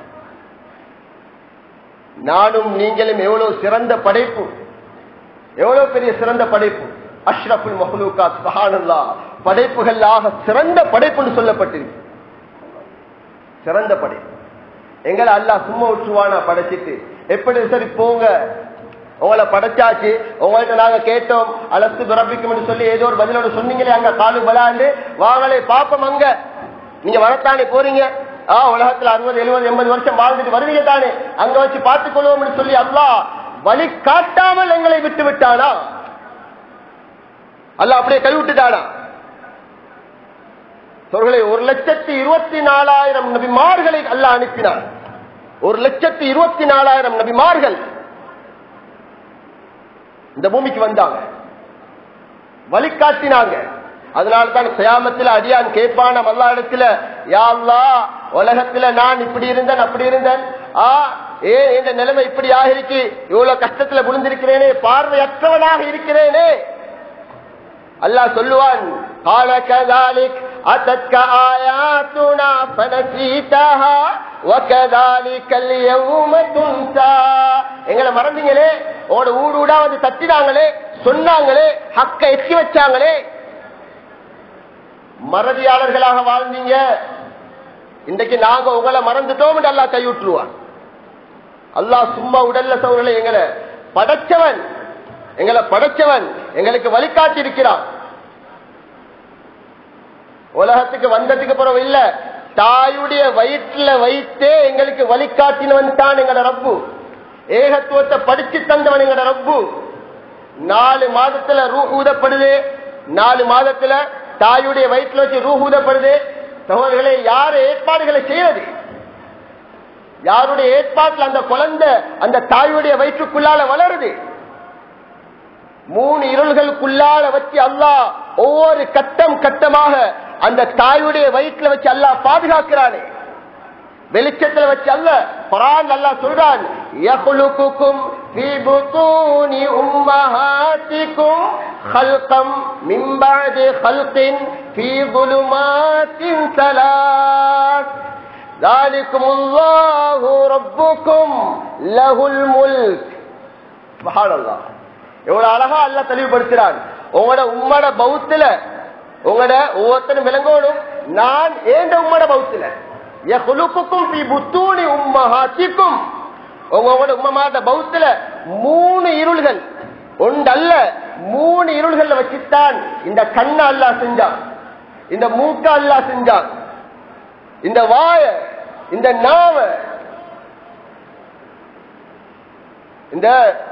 நானும் நீங்களும் எவ்வளவு சிறந்த படைப்பு எவ்வளவு பெரிய சிறந்த படைப்பு அஷ்ரஃபுல் மஹலூகா சஹானல்லா படைப்புகள் ஆக சிறந்த படைப்புன்னு சொல்லப்பட்டிருக்கு சிறந்த படைப்பு எங்களை அல்லா சும்மா விட்டுருவானா படைச்சிட்டு எப்படி சரி போங்க உங்களை படைச்சாச்சு உங்கள்ட்ட நாங்க கேட்டோம் அலசு துரப்பிக்கும் சொல்லி ஏதோ ஒரு பதிலோட சொன்னீங்களே அங்க காலு பலாண்டு வாங்களே பாப்போம் அங்க நீங்க வரத்தானே போறீங்க ஆ உலகத்துல அறுபது எழுபது எண்பது வருஷம் வாழ்ந்துட்டு வருவீங்க தானே அங்க வச்சு பார்த்துக் கொள்வோம் சொல்லி அல்லா வழி காட்டாமல் எங்களை விட்டு விட்டானா அல்ல அப்படியே கைவிட்டுட்டானா சொல்களை ஒரு லட்சத்தி இருபத்தி நாலாயிரம் நபிமார்களை அல்ல அனுப்பினார் ஒரு லட்சத்தி இருபத்தி நாலாயிரம் நபிமார்கள் இந்த பூமிக்கு வந்தாங்க வழிகாட்டினாங்க அதனால தான் சயாமத்தில் அடியான் கேட்பான அல்லா இடத்துல யாழ்லா உலகத்துல நான் இப்படி இருந்தேன் அப்படி இருந்தேன் ஆ ஏன் இந்த நிலைமை இப்படி ஆகிருக்கு இவ்வளவு கஷ்டத்துல விழுந்திருக்கிறேனே பார்வையற்றவனாக இருக்கிறேனே அல்லாஹ் சொல்லுவான் قال كذلك أتتك آياتنا فنسيتها وكذلك اليوم تنسى எங்களை மறந்தீங்களே உங்களோட ஊடு ஊடா வந்து தட்டினாங்களே சொன்னாங்களே ஹக்க எத்தி வச்சாங்களே மறதியாளர்களாக வாழ்ந்தீங்க இன்றைக்கு நாங்க உங்களை மறந்துட்டோம் என்று அல்லா கைவிட்டுருவான் அல்லாஹ் சும்மா உடல்ல சவுகளை எங்களை படைச்சவன் எங்களை படைச்சவன் எங்களுக்கு வழிகாட்டி இருக்கிறான் உலகத்துக்கு வந்ததுக்கு பிறகு இல்ல தாயுடைய வயிற்றுல வைத்தே எங்களுக்கு வழிகாட்டினவன் தான் எங்கட ரப்பு ஏகத்துவத்தை படிச்சு தந்தவன் எங்கட ரப்பு நாலு மாதத்துல ரூ ஊதப்படுது நாலு மாதத்துல தாயுடைய வயிற்றுல வச்சு ரூ ஊதப்படுது சகோதரர்களே யாரு ஏற்பாடுகளை செய்யறது யாருடைய ஏற்பாட்டில் அந்த குழந்தை அந்த தாயுடைய வயிற்றுக்குள்ளால வளருது மூணு இருள்களுக்குள்ளால வச்சு அல்லாஹ் ஒவ்வொரு கட்டம் கட்டமாக அந்த தாயுடைய வயிற்றுல வச்சு அல்லாஹ் பாதுகாக்கிறானே வெளிச்சத்துல வச்சு அல்ல குரான் அல்லாஹ் சொல்றான் யஹ்லுகுக்கும் ஃபீ புத்தூனி உம்மஹாத்திக்கும் ஹல்கம் மின் பஅதி ஹல்கின் ஃபீ ظுலுமாத்தின் ஸலாத் ذلكم الله ربكم له الملك سبحان الله எவ்வளவு அழகா அல்ல தெளிவுபடுத்துறான் உங்களோட உம்மட பௌத்துல உங்களோட ஒவ்வொருத்தரும் விளங்கணும் நான் ஏண்ட உம்மட பௌத்துல எகுலுக்கும் புத்தூனி உம்மஹாத்திக்கும் உங்களோட உம்மமாட்ட பௌத்துல மூணு இருள்கள் ஒன்றல்ல மூணு இருள்கள்ல வச்சுத்தான் இந்த கண்ண அல்லா செஞ்சான் இந்த மூக்க அல்லா செஞ்சான் இந்த வாய இந்த நாவ இந்த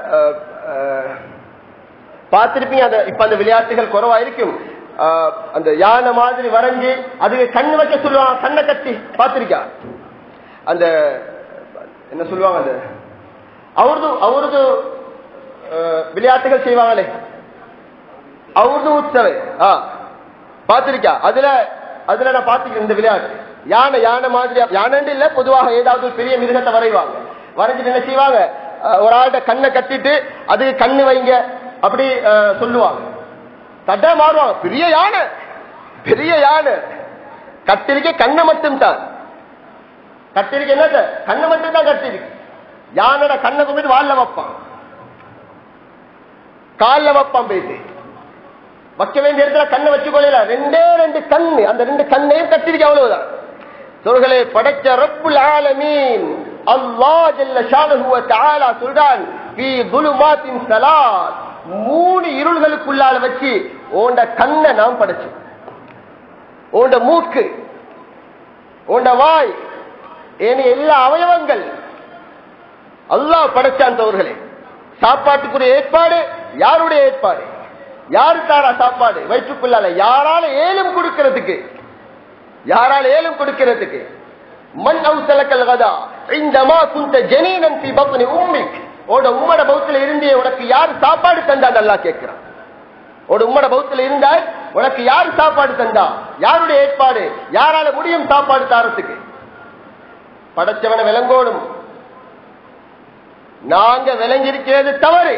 பார்த்திருப்பீங்க அந்த இப்ப அந்த விளையாட்டுகள் குறவா இருக்கும் அந்த யானை மாதிரி வரைஞ்சு அதுக்கு கண்ணு வைக்க சொல்லுவாங்க கண்ணை கட்டி பார்த்திருக்கா அந்த என்ன சொல்லுவாங்க அந்த அவரது அவரது அஹ், விளையாட்டுகள் செய்வாங்களே அவரது உற்சவை ஆ பாத்திருக்கா அதுல அதுல நான் பாத்துக்கிறேன் இந்த விளையாட்டு யானை யானை மாதிரி யானைன்னு இல்ல பொதுவாக ஏதாவது ஒரு பெரிய மிருகத்தை வரைவாங்க வரைஞ்சிட்டு என்ன செய்வாங்க அஹ், ஒரு ஆள்கிட்ட கண்ணை கட்டிட்டு அதுக்கு கண்ணு வைங்க அப்படி அஹ், சொல்லுவாங்க தட்டா மாறுவாங்க பெரிய யானை பெரிய யானை கட்டிருக்க கண்ணை மட்டும் தான் கட்டிருக்க என்ன கண்ணை மட்டும் தான் கட்டிருக்கு யானோட கண்ணை கொண்டு வால்ல வைப்பான் கால்ல வைப்பான் போயிட்டு வைக்க வேண்டிய இடத்துல கண்ணை வச்சுக்கொள்ள ரெண்டே ரெண்டு கண்ணு அந்த ரெண்டு கண்ணையும் கட்டிருக்க அவ்வளவுதான் சொல்களே படைச்ச ரப்புல் ஆலமீன் அல்லாஹ் ஜல்ல ஷானஹு வ தஆலா சொல்றான் ஃபீ ظுலுமாத்தின் ஸலாத் மூணு இருள்களுக்குள்ளால வச்சு ஓண்ட கண்ணை நாம் படைச்சோம் ஓண்ட மூக்கு ஓண்ட வாய் ஏனி எல்லா அவயவங்கள் அல்லாஹ் படைச்சான் தவறுகளே சாப்பாட்டுக்குரிய ஏற்பாடு யாருடைய ஏற்பாடு யாரு தாரா சாப்பாடு வயிற்றுக்குள்ளால யாரால ஏலும் கொடுக்கிறதுக்கு யாரால ஏலும் கொடுக்கிறதுக்கு மண் அவுசலக்கல் கதா இந்தமா குந்த ஜனீனன் பி பத்னி உம்மிக் ஓட உம்மட பௌத்துல இருந்தே உனக்கு யார் சாப்பாடு தந்தான்னு அல்லாஹ் கேட்கிறான் ஒரு உம்மட பௌத்துல இருந்தால் உனக்கு யார் சாப்பாடு தந்தா யாருடைய ஏற்பாடு யாரால முடியும் சாப்பாடு தாரத்துக்கு படைச்சவனை விளங்கோடும் நாங்க விளங்கியிருக்கிறது தவறு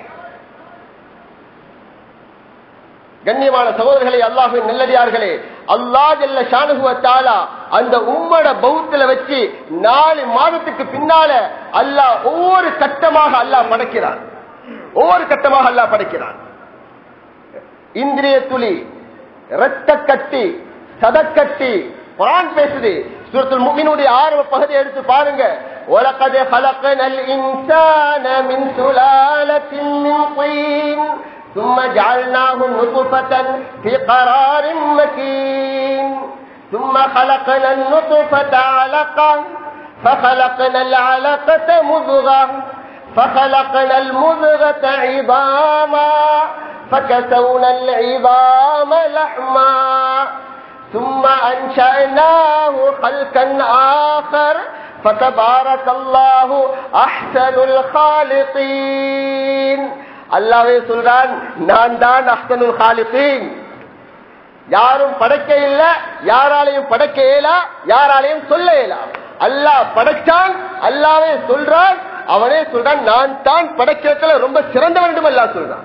கண்ணியமான சகோதரர்களே அல்லாஹின் நல்லடியார்களே அல்லாஹ் ஜல்ல ஷானுகுவ தாலா அந்த உம்மட பௌத்துல வச்சு நாலு மாதத்துக்கு பின்னால அல்லாஹ் ஒவ்வொரு கட்டமாக அல்லாஹ் படைக்கிறான் ஒவ்வொரு கட்டமாக அல்லாஹ் படைக்கிறான் இந்திரிய துளி இரத்த கட்டி சதக்கட்டி குரான் பேசுது சூரத்துல் முஃமினுடைய ஆரம்ப பகுதியை எடுத்து பாருங்க وَلَقَدْ خَلَقْنَا الْإِنسَانَ مِنْ سُلَالَةٍ مِنْ طِينٍ ثُمَّ جَعَلْنَاهُ نُطْفَةً فِي قَرَارٍ مَكِينٍ ثُمَّ خَلَقْنَا النُّطْفَةَ عَلَقَةً فَخَلَقْنَا الْعَلَقَةَ مُضْغَةً فخلقنا المضغة عظاما فكسونا العظام لحما ثم أنشأناه خلقا آخر فتبارك الله أحسن الخالقين அல்லாவே சொல்றான் நான் தான் அஹ்சனுல் ஹாலிகீன் யாரும் படைக்க இல்ல யாராலையும் படைக்க இயலா யாராலையும் சொல்ல இயலா அல்லாஹ் படைச்சான் அல்லாவே சொல்றான் அவனே சொல்றான் நான் தான் படைக்கிறதுல ரொம்ப சிறந்தவன் என்று அல்லாஹ் சொல்றான்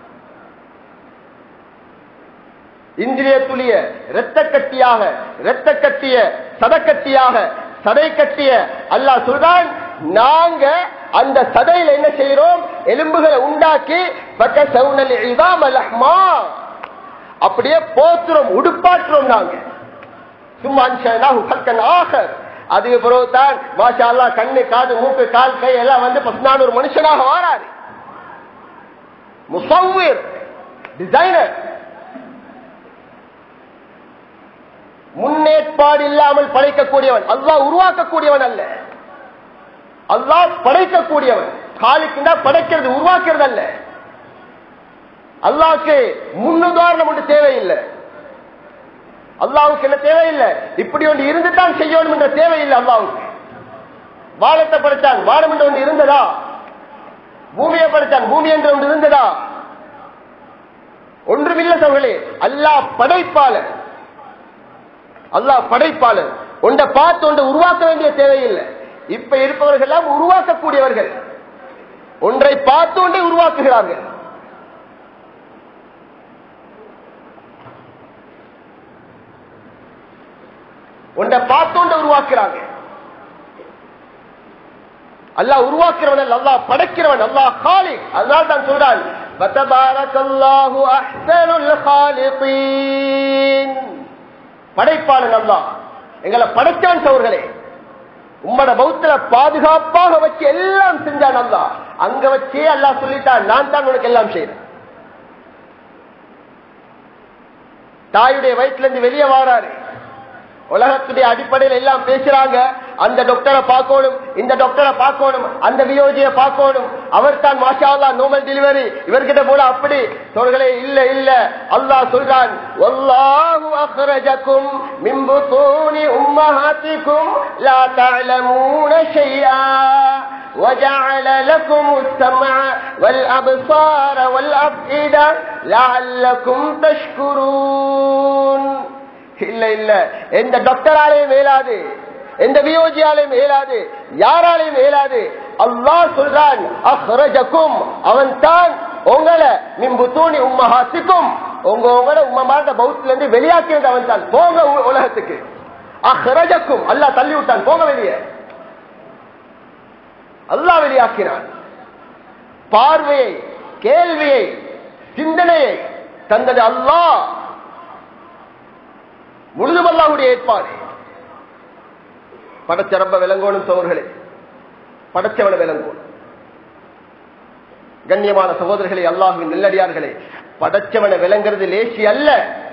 இந்திரிய துளிய இரத்த கட்டியாக இரத்த கட்டிய சதக்கட்டியாக சதை கட்டிய அல்லாஹ் சொல்றான் நாங்க அந்த சதையில என்ன செய்யறோம் எலும்புகளை உண்டாக்கி பக்க சவுனல் இதாம் அலஹ்மா அப்படியே போத்துறோம் உடுப்பாற்றுறோம் நாங்க சும்மா ஹல்கன் ஆகர் அதுக்கு பிறகுதான் மாஷா அல்லா கண்ணு காது மூக்கு கால் கை எல்லாம் வந்து பசுனான ஒரு மனுஷனாக வாராரு முசவ்விர் டிசைனர் முன்னேற்பாடு இல்லாமல் படைக்கக்கூடியவன் அல்லாஹ் உருவாக்கக்கூடியவன் அல்ல அல்லாஹ் படைக்கக்கூடியவன் காலுக்குண்டா படைக்கிறது உருவாக்குறது அல்ல அல்லாவுக்கு முன்னுதாரணம் ஒன்று தேவையில்லை அல்லாவுக்கு என்ன தேவையில்லை இப்படி ஒன்று இருந்துதான் செய்யணும் என்ற தேவையில்லை அல்லாவுக்கு வானத்தை படைத்தான் வானம் என்று ஒன்று இருந்ததா பூமியை படைத்தான் பூமி என்று ஒன்று இருந்ததா ஒன்றுமில்லை சவர்களே அல்லாஹ் படைப்பாளர் அல்லாஹ் படைப்பாளர் ஒன்றை பார்த்து ஒன்றை உருவாக்க வேண்டிய தேவையில்லை இப்ப இருப்பவர்கள் எல்லாம் உருவாக்கக்கூடியவர்கள் ஒன்றை பார்த்து ஒன்றை உருவாக்குகிறார்கள் ஒன்றை பார்த்து ஒன்றை உருவாக்குறாங்க அல்லாஹ் உருவாக்குறவன் அல்ல அல்லாஹ் படைக்கிறவன் அல்லாஹ் காலி அதனால தான் சொல்றான் பத்தபாரக்கல்லாஹு அஹ்சனுல் காலிகீன் படைப்பாளன் அல்லாஹ் எங்களை படைச்சான் சவர்களே உம்மட பௌத்தல பாதுகாப்பாக வச்சு எல்லாம் செஞ்சான் அல்லா அங்க வச்சே அல்லாஹ் சொல்லிட்டான் நான் தான் உனக்கு எல்லாம் செய்யறேன் தாயுடைய வயிற்றுல இருந்து வெளியே வாராரு உலகத்துடைய அடிப்படையில் எல்லாம் பேசுறாங்க அந்த டாக்டரை பார்க்கணும் இந்த டாக்டரை பார்க்கணும் அந்த வியோஜியை பார்க்கணும் அவர் தான் மாஷா அல்லா நோமல் டெலிவரி இவர்கிட்ட போல அப்படி சொல்களே இல்ல இல்ல அல்லாஹ் சொல்றான் வல்லாஹு அக்ரஜக்கும் மின் புத்தூனி உம்மஹாத்திக்கும் லா தஅலமூன ஷைஆ وجعل لكم السمع والأبصار والأفئدة لعلكم تشكرون இல்ல இல்ல எந்த டாக்டராலையும் மேலாது எந்த வியோஜியாலையும் மேலாது யாராலையும் மேலாது அல்லாஹ் சொல்றான் அஹ்ரஜக்கும் அவன் தான் உங்களை மிம்புத்தூணி உம்மஹாசிக்கும் உங்க உங்களோட உம்மமார்ந்த பௌத்துல இருந்து வெளியாக்கினது அவன் தான் போங்க உ- உலகத்துக்கு அஹ்ரஜக்கும் அல்லாஹ் தள்ளி விட்டான் போங்க வெளியே அல்லாஹ் வெளியாக்கினான் பார்வையை கேள்வியை சிந்தனையை தந்தது அல்லாஹ் முழுதும் அல்லாஹ்வுடைய ஏற்பாடு படைச்ச ரப்ப விளங்கோணும் சோர்களே படைச்சவன விளங்கோணும் கண்ணியமான சகோதரர்களே அல்லாஹுவின் நெல்லடியார்களே படைச்சவனை விளங்குறது லேசி அல்ல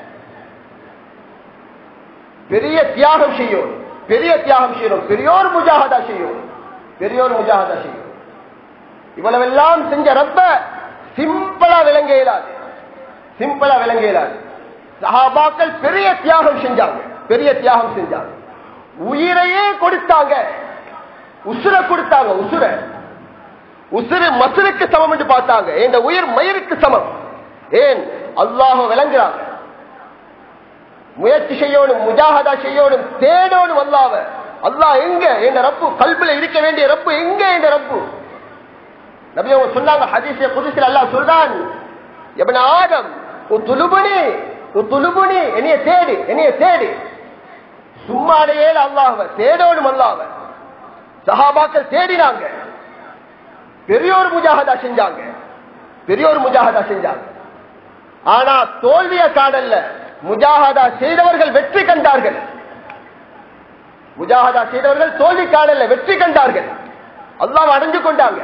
பெரிய தியாகம் செய்யும் பெரிய தியாகம் செய்யணும் பெரியோர் முஜாகதா செய்யும் பெரியோர் முஜாகதா செய்யும் இவ்வளவெல்லாம் செஞ்ச ரப்ப சிம்பிளா விளங்க இயலாது சிம்பிளா விளங்க இயலாது சஹாபாக்கள் பெரிய தியாகம் செஞ்சாங்க பெரிய தியாகம் செஞ்சாங்க உயிரையே கொடுத்தாங்க உசுர கொடுத்தாங்க உசுர உசுறு மசுருக்கு சமம் என்று பார்த்தாங்க இந்த உயிர் மயிருக்கு சமம் ஏன் அல்லாஹ் விளங்குறாங்க முயற்சி செய்யணும் முஜாகதா செய்யணும் தேடணும் அல்லாவ அல்லாஹ் எங்க என்ற ரப்பு கல்பில் இருக்க வேண்டிய ரப்பு எங்க என்ற ரப்பு நபி அவங்க சொன்னாங்க ஹதீஸ புதுசில் அல்லாஹ் சொல்றான் எவன ஆதம் துலுபுனி துலுபுனி என்னைய தேடு என்னைய தேடு சும்மாடையே அல்லாஹ்வ தேடோடும் அல்லாஹ்வ சஹாபாக்கள் தேடினாங்க பெரியோர் முஜாகதா செஞ்சாங்க பெரியோர் முஜாகதா செஞ்சாங்க ஆனா தோல்விய காடல்ல முஜாகதா செய்தவர்கள் வெற்றி கண்டார்கள் முஜாகதா செய்தவர்கள் தோல்வி காடல்ல வெற்றி கண்டார்கள் அல்லாஹ் அடைஞ்சு கொண்டாங்க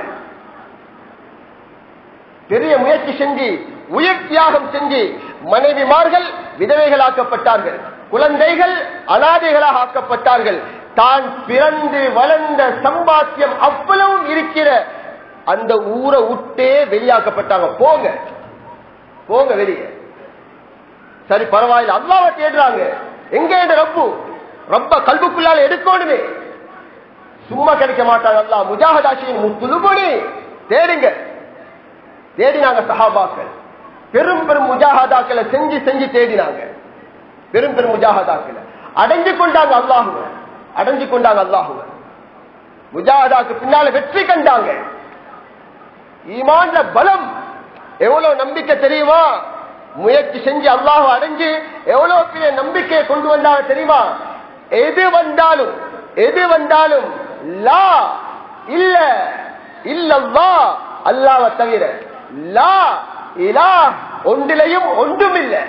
பெரிய முயற்சி செஞ்சு உயிர் தியாகம் செஞ்சு மனைவிமார்கள் விதவைகளாக்கப்பட்டார்கள் குழந்தைகள் அனாதைகளாக ஆக்கப்பட்டார்கள் தான் பிறந்து வளர்ந்த சம்பாத்தியம் அவ்வளவும் இருக்கிற அந்த ஊரை விட்டே வெளியாக்கப்பட்டாங்க போங்க போங்க வெளியே சரி பரவாயில்ல அல்லாவை தேடுறாங்க எங்க இந்த ரப்பு ரொம்ப கல்புக்குள்ளால எடுக்கணுமே சும்மா கிடைக்க மாட்டாங்க அல்லா முஜாகதாசியின் முத்துலுபடி தேடுங்க தேடினாங்க சஹாபாக்கள் பெரும் பெரும் முஜாகதாக்களை செஞ்சு செஞ்சு தேடினாங்க பெரும் பெரும் முஜாகதாக்களை அடைஞ்சு கொண்டாங்க அல்லாஹுவ அடைஞ்சு கொண்டாங்க அல்லாஹுவ முஜாகதாக்கு பின்னால வெற்றி கண்டாங்க ஈமான்ல பலம் எவ்வளவு நம்பிக்கை தெரியுமா முயற்சி செஞ்சு அல்லாஹ் அடைஞ்சு எவ்வளவு பெரிய நம்பிக்கையை கொண்டு வந்தாங்க தெரியுமா எது வந்தாலும் எது வந்தாலும் லா இல்ல இல்லல்லா அல்லாவை தவிர லா இலா ஒன்றிலையும் ஒன்றும் இல்லை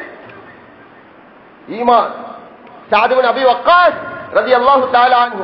ஈமான் சாதுவன் அபி வக்காஸ் ரதி அல்லாஹு தாலாங்கு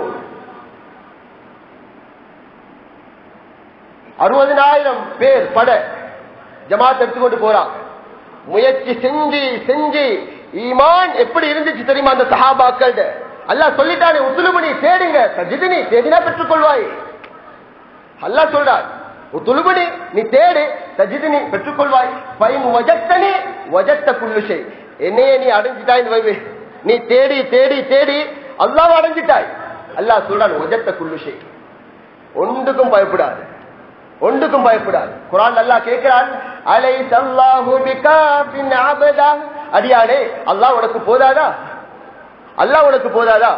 அறுபதினாயிரம் பேர் பட ஜமாத் எடுத்துக்கொண்டு போறாங்க முயற்சி செஞ்சு செஞ்சு ஈமான் எப்படி இருந்துச்சு தெரியுமா அந்த சஹாபாக்கள் அல்லாஹ் சொல்லிட்டானே உத்துலுபடி தேடுங்க சஜிதினி தேடினா பெற்றுக்கொள்வாய் அல்லாஹ் சொல்றார் உத்துலுபடி நீ தேடு சஜிதினி பெற்றுக்கொள்வாய் பைன் வஜத்தனி வஜத்த குல்லுஷை என்னையே நீ அடைஞ்சிட்டாய் வைவு நீ தேடி தேடி தேடி அல்லாஹ் அடைஞ்சிட்டாய் அல்லாஹ் சொல்றான் வஜத்த குல்லுஷை ஒன்றுக்கும் பயப்படாது ஒன்றுக்கும் பயப்படாது குரான் அல்லா கேட்கிறான் அலை சல்லாஹு பிகாபின் அபதா அடியானே அல்லாஹ் உனக்கு போதாதா அல்லாஹ் உனக்கு போதாதா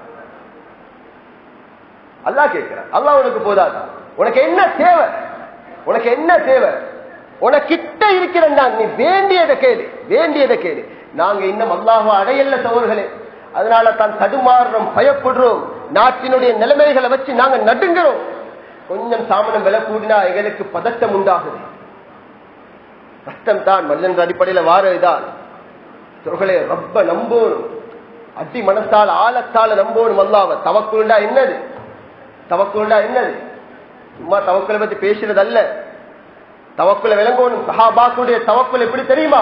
அல்லாஹ் கேட்கிறான் அல்லாஹ் உனக்கு போதாதா உனக்கு என்ன தேவை உனக்கு என்ன தேவை உனக்கிட்ட இருக்கிறதா நீ வேண்டியதை கேளு வேண்டியதை கேளு நாங்க இன்னும் அல்லாஹ் அடையல சோர்களே அதனால தான் தடுமாறுறோம் பயப்படுறோம் நாட்டினுடைய நிலைமைகளை வச்சு நாங்க நடுங்கிறோம் கொஞ்சம் சாமனம் விலை கூடினா எங்களுக்கு பதட்டம் உண்டாகுது கஷ்டம் தான் மனிதன் அடிப்படையில வாரதுதான் சொற்களே ரொம்ப நம்போணும் அடி மனசால் ஆழத்தால நம்போணும் அல்லாவ தவக்குண்டா என்னது தவக்குண்டா என்னது சும்மா தவக்குலை பத்தி பேசுறது அல்ல தவக்குல விளங்கணும் சஹாபாக்குடைய தவக்குல் எப்படி தெரியுமா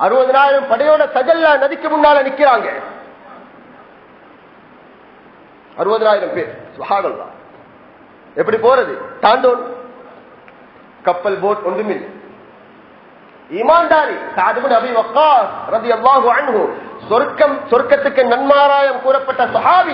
அறுபதனாயிரம் படையோட சஜல்லா நதிக்கு முன்னால நிக்கிறாங்க அறுபதாயிரம் பேர் சுஹானல்லா எப்படி போறது தாண்டோன் கப்பல் போட் ஒன்றுமில்லை ஈமான்தாரி சாதுபின் அபி வக்காஸ் ரதி அல்லாஹு அன்ஹு சொர்க்கம் சொர்க்கத்துக்கு நன்மாராயம் கூறப்பட்ட சஹாபி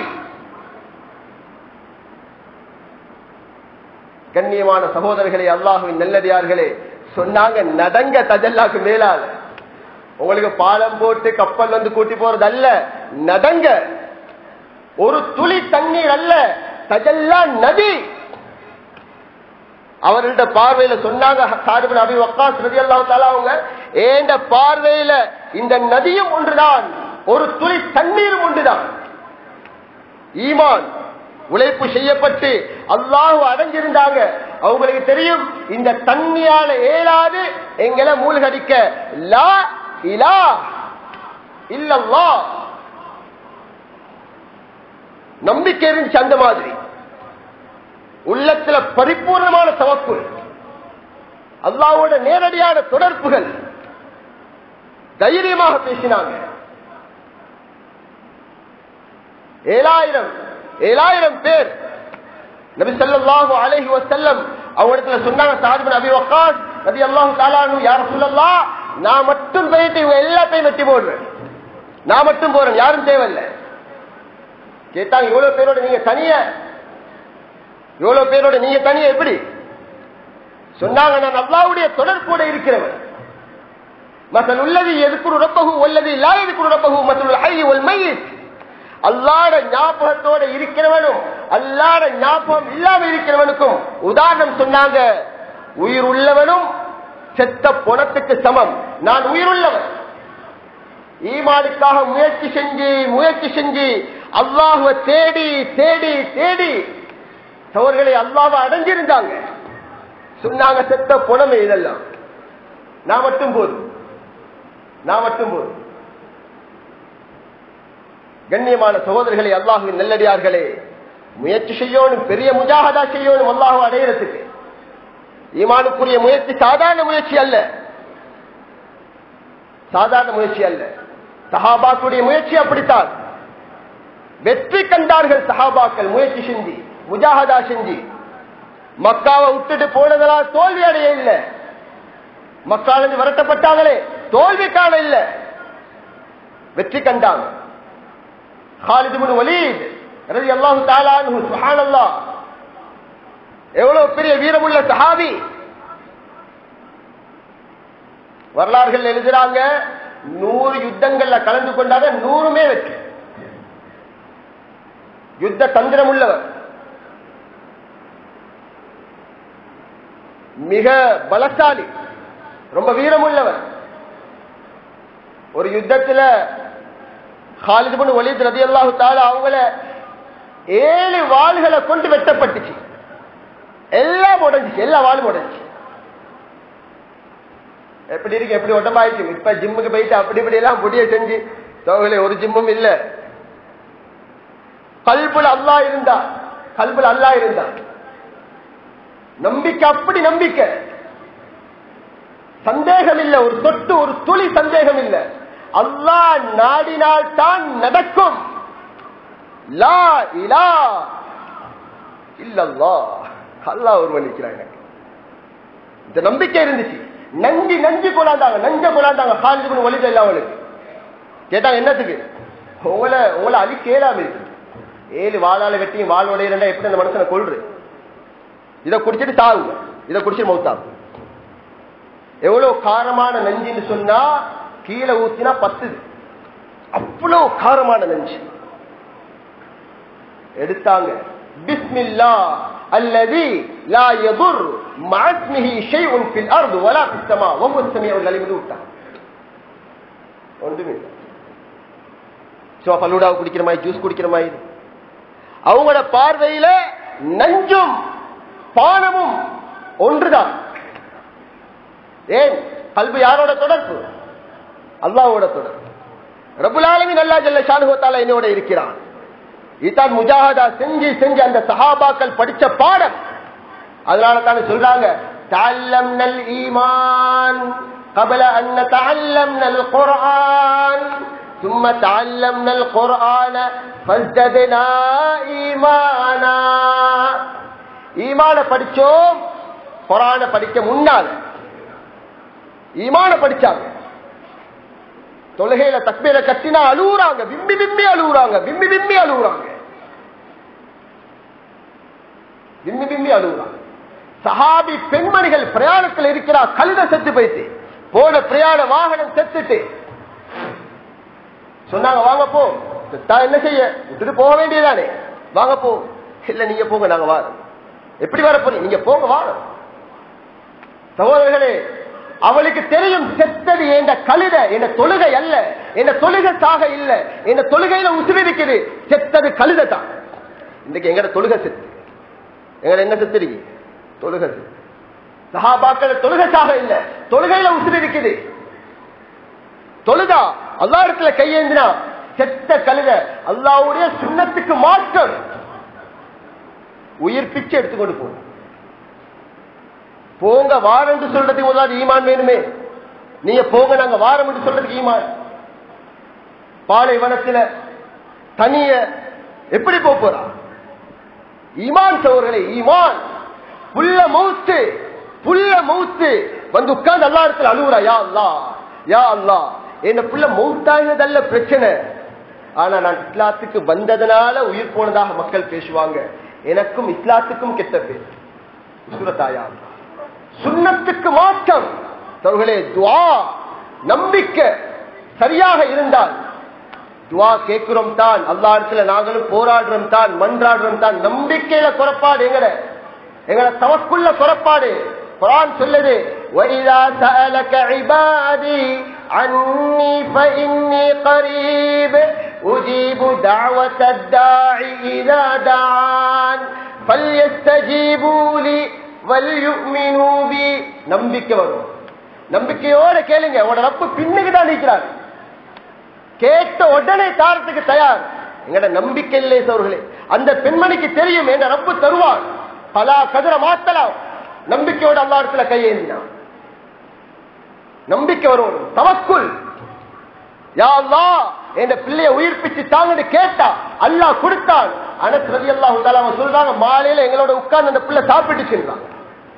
கண்ணியமான சகோதரர்களே அல்லாஹுவின் நல்லடியார்களே சொன்னாங்க நடங்க தஜல்லாக்கு மேலால உங்களுக்கு பாலம் போட்டு கப்பல் வந்து கூட்டி போறது அல்ல நடங்க ஒரு துளி தண்ணீர் அல்ல தஜல்லா நதி அவர்கள்ட்ட பார்வையில சொன்னாங்க சாதிபன் அபி வக்காஸ் ரதி அல்லாஹால அவங்க ஏண்ட பார்வையில இந்த நதியும் ஒன்றுதான் ஒரு துளி தண்ணீரும் ஒன்றுதான் ஈமான் உழைப்பு செய்யப்பட்டு அல்லாஹு அடைஞ்சிருந்தாங்க அவங்களுக்கு தெரியும் இந்த தண்ணியால ஏலாது எங்களை மூழ்கடிக்க லா இலா இல்லல்லா நம்பிக்கை இருந்துச்சு அந்த மாதிரி உள்ளத்துல பரிபூர்ணமான தவப்பு அல்லாவோட நேரடியான தொடர்புகள் தைரியமாக பேசினாங்க ஏழாயிரம் ஏழாயிரம் பேர் நபி ஸல்லல்லாஹு அலைஹி வஸல்லம் அவங்களிடத்துல சொன்னாங்க சாதிபின் அபி வக்காஸ் நபி அல்லாஹு தாலானு யார் சொல்லலாம் நான் மட்டும் போயிட்டு இவங்க எல்லாத்தையும் வெட்டி போடுவேன் நான் மட்டும் போறேன் யாரும் தேவையில்லை கேட்டாங்க இவ்வளவு பேரோட நீங்க தனிய இவ்வளவு பேரோட நீங்க தனியா எப்படி சொன்னாங்க நான் அல்லாவுடைய தொடர்போட இருக்கிறவன் மசல் உள்ளது எதுக்குரு ரப்பகு உள்ளது இல்லா எதுக்குரு ரப்பகு மசல் ஹை ஒல் மையித் அல்லாட ஞாபகத்தோட இருக்கிறவனும் அல்லாட ஞாபகம் இல்லாம இருக்கிறவனுக்கும் உதாரணம் சொன்னாங்க உயிர் உள்ளவனும் செத்த பொணத்துக்கு சமம் நான் உயிர் உள்ளவன் ஈமானுக்காக முயற்சி செஞ்சு முயற்சி செஞ்சு அல்லாஹுவ தேடி தேடி தேடி சவர்களை அல்லாவை அடைஞ்சிருந்தாங்க சொன்னாங்க செத்த புனமே இதெல்லாம் நான் மட்டும் போதும் நான் மட்டும் போதும் கண்ணியமான சகோதரர்களை அல்லாஹுவின் நல்லடியார்களே முயற்சி செய்யணும் பெரிய முஜாகதா செய்யணும் அல்லாஹு அடையிறதுக்கு ஈமானுக்குரிய முயற்சி சாதாரண முயற்சி அல்ல சாதாரண முயற்சி அல்ல சஹாபாக்குடைய முயற்சி அப்படித்தான் வெற்றி கண்டார்கள் சஹாபாக்கள் முயற்சி செஞ்சு முஜாகதா செஞ்சு மக்காவை விட்டுட்டு போனதெல்லாம் தோல்வி அடைய இல்லை மக்காலிருந்து விரட்டப்பட்டாங்களே தோல்வி காண இல்லை வெற்றி கண்டாங்க خالد بن وليد رضي الله تعالى عنه سبحان الله எவ்வளவு பெரிய வீரமுள்ள சஹாபி வரலாறுகள் எழுதுறாங்க நூறு யுத்தங்கள்ல கலந்து கொண்டாங்க நூறுமே வெற்றி யுத்த தந்திரம் உள்ளவர் மிக பலசாலி ரொம்ப வீரமுள்ளவர் ஒரு யுத்தத்துல ஹாலிதுபன் ஒலித் ரதி அல்லாஹு தால அவங்கள ஏழு வாள்களை கொண்டு வெட்டப்பட்டுச்சு எல்லாம் உடஞ்சிச்சு எல்லா வாளும் உடஞ்சி எப்படி இருக்கு எப்படி உடம்பாயிடுச்சு இப்ப ஜிம்முக்கு போயிட்டு அப்படி இப்படி எல்லாம் முடிய செஞ்சு தோகலை ஒரு ஜிம்மும் இல்ல கல்புல அல்லா இருந்தா கல்புல அல்லா இருந்தா நம்பிக்கை அப்படி நம்பிக்கை சந்தேகம் இல்ல ஒரு சொட்டு ஒரு துளி சந்தேகம் இல்ல அல்லா நாடினால் தான் நடக்கும் லா இலா இல்லல்லா அல்லா ஒருவன் நிற்கிறான் எனக்கு இந்த நம்பிக்கை இருந்துச்சு நஞ்சி நஞ்சு கொண்டாந்தாங்க நஞ்ச கொண்டாந்தாங்க காலிஜ் வலித இல்ல அவனுக்கு கேட்டாங்க என்னத்துக்கு உங்களை உங்களை அழி கேளாம இருக்கு ஏழு வாழால வெட்டியும் வாழ் உடையிறா எப்படி அந்த மனுஷனை கொள்று இதை குடிச்சிட்டு சாகுங்க இதை குடிச்சிட்டு மௌத்தாகும் எவ்வளவு காரமான நஞ்சுன்னு சொன்னா கீழே ஊத்தினா பத்துது அவ்வளவு காரமான நஞ்சு எடுத்தாங்க பிஸ்மில்லா அல்லது லா யதுர் மாஸ்மிஹி ஷைஉன் ஃபில் அர்து வலா ஃபிஸ் ஸமா வஹுவ ஸமீஉல் அலீம் விட்டாங்க ஒன்றுமே இல்லை சும்மா பல்லூடாவை குடிக்கிற மாதிரி ஜூஸ் குடிக்கிற மாதிரி அவங்களோட பார்வையில நஞ்சும் பானமும் ஒன்றுதான் ஏன் கல்வி யாரோட தொடர்பு அல்லாவோட தொடர்பு ரபுலாலமின் அல்லா ஜல்ல ஷானுகத்தால என்னோட இருக்கிறான் இதுதான் முஜாஹதா செஞ்சு செஞ்சு அந்த சஹாபாக்கள் படிச்ச பாடம் அதனால தானே சொல்றாங்க تعلمنا الإيمان قبل أن نتعلمنا القرآن ثم تعلمنا القرآن فازددنا ஈமானா ஈமான படிச்சோம் குரான படிக்க முன்னால ஈமான படிச்சாங்க தொழுகையில தக்பீர கட்டினா அழுகுறாங்க விம்மி விம்மி அழுகுறாங்க விம்மி விம்மி அழுகுறாங்க விம்மி விம்மி அழுகுறாங்க சஹாபி பெண்மணிகள் பிரயாணத்தில் இருக்கிறார் கழுத செத்து போயிட்டு போன பிரயாண வாகனம் செத்துட்டு சொன்னாங்க வாங்க போ செத்தா என்ன செய்ய விட்டுட்டு போக வேண்டியதானே வாங்க போ இல்ல நீங்க போங்க நாங்க வாரோம் எப்படி வர போறீங்க நீங்க போங்க வாரோம் சகோதரர்களே அவளுக்கு தெரியும் செத்தது என்ற கழுத என்ற தொழுகை அல்ல என்ற தொழுகை சாக இல்ல என்ற தொழுகையில உசுறு இருக்குது செத்தது கழுத தான் இன்னைக்கு எங்கட தொழுகை செத்து எங்கட என்ன செத்து இருக்கு தொழுகை செத்து சஹாபாக்கள் தொழுகை சாக இல்ல தொழுகையில உசுறு இருக்குது தொழுதா அல்லா இடத்துல கையேந்தினா செத்த கழுத அல்லாவுடைய சுண்ணத்துக்கு மாற்றம் உயிர் பிச்சை எடுத்துக்கொண்டு போகும் போங்க வாரம் என்று சொல்றதுக்கு முதலாவது ஈமான் வேணுமே நீங்க போங்க நாங்க வாரம் என்று சொல்றதுக்கு ஈமான் பாலைவனத்துல தனிய எப்படி போக போறா ஈமான் சோர்களே ஈமான் புல்ல மௌத்து புல்ல மௌத்து வந்து உட்கார்ந்து அல்லா இடத்துல அழுகுறா யா அல்லா யா அல்லா என்ன புள்ள மௌத்தாகினதல்ல பிரச்சனை ஆனா நான் இஸ்லாத்துக்கு வந்ததனால உயிர் போனதாக மக்கள் பேசுவாங்க எனக்கும் இஸ்லாத்துக்கும் கெட்ட பேர் சுரத்தாயா சுண்ணத்துக்கு மாற்றம் தவர்களே துவா நம்பிக்கை சரியாக இருந்தால் துவா கேட்கிறோம் தான் அல்லா இடத்துல நாங்களும் போராடுறோம் தான் மன்றாடுறோம் தான் நம்பிக்கையில குறப்பாடு எங்கட எங்கட தவக்குள்ள குறப்பாடு குரான் சொல்லுது وَإِذَا سَأَلَكَ عِبَادِي عَنِّي فَإِنِّي قَرِيبٌ أُجِيبُ دَعْوَةَ الدَّاعِ إِذَا دَعَانِ فَلْيَسْتَجِيبُوا لِي وَلْيُؤْمِنُوا بِي நம்பிக்கை வரும் நம்பிக்கையோட கேளுங்க உட ரப்பு பின்னுக்கு தான் நிற்கிறார் கேட்ட உடனே தாரத்துக்கு தயார் எங்கட நம்பிக்கை இல்லை சோர்களே அந்த பெண்மணிக்கு தெரியும் எங்க ரப்பு தருவார் பலா கதிர மாத்தலாம் நம்பிக்கையோட அல்லா இடத்துல கையேந்தினான் நம்பிக்கை வரும் தவக்குள் யா அல்லா என் பிள்ளைய உயிர்ப்பிச்சு தாங்கன்னு கேட்டா அல்லாஹ் கொடுத்தான் அனஸ் ரதி அல்லாஹு சொல்றாங்க மாலையில எங்களோட உட்கார்ந்து அந்த பிள்ளை சாப்பிட்டு சென்றாங்க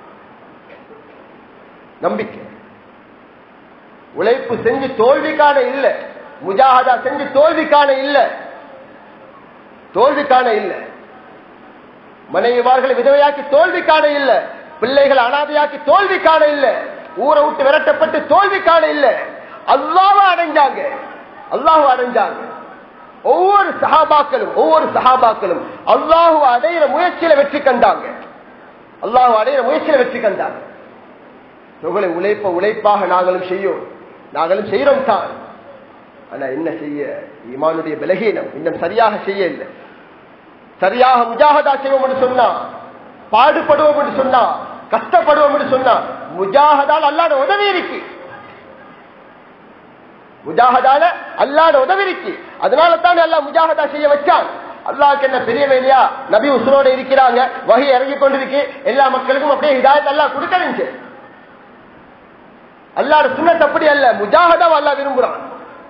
நம்பிக்கை உழைப்பு செஞ்சு தோல்விக்கான இல்ல முஜாஹதா செஞ்சு தோல்விக்கான இல்ல தோல்விக்கான இல்ல மனைவிமார்களை விதவையாக்கி தோல்விக்கான இல்ல பிள்ளைகள் அனாதையாக்கி தோல்விக்கான இல்ல ஊரை விட்டு விரட்டப்பட்டு தோல்விக்கான இல்ல அல்லாவ அடைஞ்சாங்க அல்லாஹு அடைஞ்சாங்க ஒவ்வொரு சஹாபாக்களும் ஒவ்வொரு சஹாபாக்களும் அல்லாஹு அடையிற முயற்சியில வெற்றி கண்டாங்க அல்லாஹு அடையிற முயற்சியில வெற்றி கண்டாங்க உங்களை உழைப்ப உழைப்பாக நாங்களும் செய்யும் நாங்களும் செய்யறோம் தான் ஆனா என்ன செய்ய ஈமானுடைய பலகீனம் இன்னும் சரியாக செய்ய இல்லை சரியாக முஜாகதா செய்வோம் என்று சொன்னா பாடுபடுவோம் என்று சொன்னா கஷ்டப்படுவோம் என்று சொன்னா முஜாகதால் அல்லாத உதவி இருக்கு முஜாகதால அல்லாத உதவி இருக்கு அதனால தான் அல்லா முஜாகதா செய்ய வச்சான் அல்லாவுக்கு என்ன பெரிய வேலையா நபி உசுரோட இருக்கிறாங்க வகை இறங்கி கொண்டிருக்கு எல்லா மக்களுக்கும் அப்படியே இதாயத்தை அல்லா கொடுக்கணும் அல்லாட சுண்ணத் அப்படி அல்ல முஜாகதா அல்லா விரும்புறான்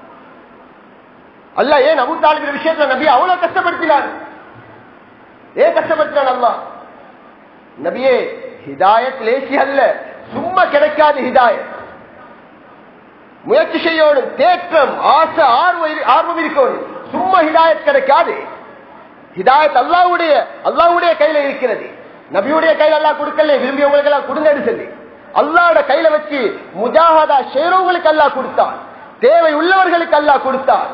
அல்ல ஏன் அபு தாலிபின் விஷயத்துல நபி அவ்வளவு கஷ்டப்படுத்தினார் ஏன் கஷ்டப்படுத்தினான் அல்லா நபியே ஹிதாயத் லேசி அல்ல சும்மா கிடைக்காது ஹிதாயத் முயற்சி செய்யணும் தேற்றம் ஆசை ஆர்வம் ஆர்வம் இருக்கணும் சும்மா ஹிதாயத் கிடைக்காது ஹிதாயத் அல்லாவுடைய அல்லாவுடைய கையில இருக்கிறது நபியுடைய கையில எல்லாம் கொடுக்கல விரும்பியவங்களுக்கு எல்லாம் கொடுங்கன்னு சொல்லி அல்லாட கையில வச்சு முஜாஹதா செய்றவங்களுக்கு அல்லா கொடுத்தான் தேவை உள்ளவர்களுக்கு அல்லா கொடுத்தான்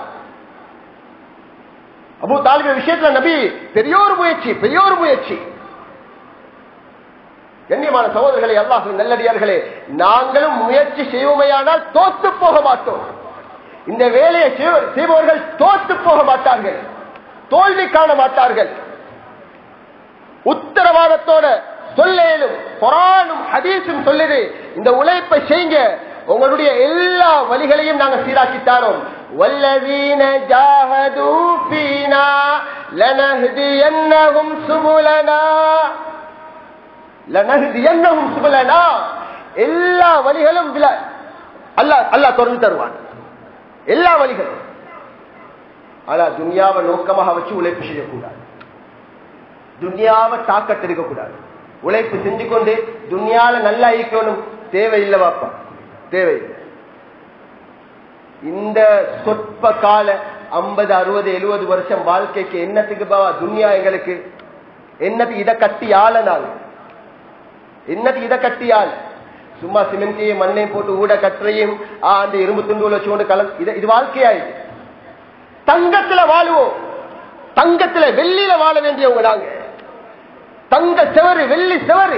அபு தாலிப விஷயத்துல நபி பெரியோர் முயற்சி பெரியோர் முயற்சி கண்ணியமான சகோதரர்களே அல்லாஹ் நல்லடியார்களே நாங்களும் முயற்சி செய்வோமையானால் தோத்து போக மாட்டோம் இந்த வேலையை செய்பவர்கள் தோத்து போக மாட்டார்கள் தோல்வி காண மாட்டார்கள் உத்தரவாதத்தோட சொல்லேலும் குரானும் ஹதீஸும் சொல்லுது இந்த உழைப்பை செய்யுங்க உங்களுடைய எல்லா வழிகளையும் நாங்க சீராக்கி தாரோம் والذين جاهدوا فينا لنهدينهم سبلنا لنهدينهم سبلنا எல்லா வழிகளும் அல்லா அல்லா திறந்து தருவான் எல்லா வழிகளும் ஆனா துனியாவை நோக்கமாக வச்சு உழைப்பு செய்யக்கூடாது துனியாவை தாக்கத்து இருக்கக்கூடாது உழைப்பு செஞ்சு கொண்டு துனியால நல்லா இருக்கணும் தேவையில்லை வாப்பா தேவையில்லை இந்த சொற்ப கால ஐம்பது அறுபது எழுபது வருஷம் வாழ்க்கைக்கு என்னத்துக்கு பாவா துனியா எங்களுக்கு என்னத்துக்கு இதை கட்டி ஆள நாங்க என்னத்துக்கு இதை கட்டி ஆள் சும்மா சிமெண்டையும் மண்ணையும் போட்டு ஊட கற்றையும் ஆ, அந்த இரும்பு துண்டு வச்சு கொண்டு கலந்து இது இது வாழ்க்கையாயிடுச்சு தங்கத்துல வாழுவோம் தங்கத்துல வெள்ளியில வாழ வேண்டியவங்க நாங்க தங்க செவரு வெள்ளி செவரு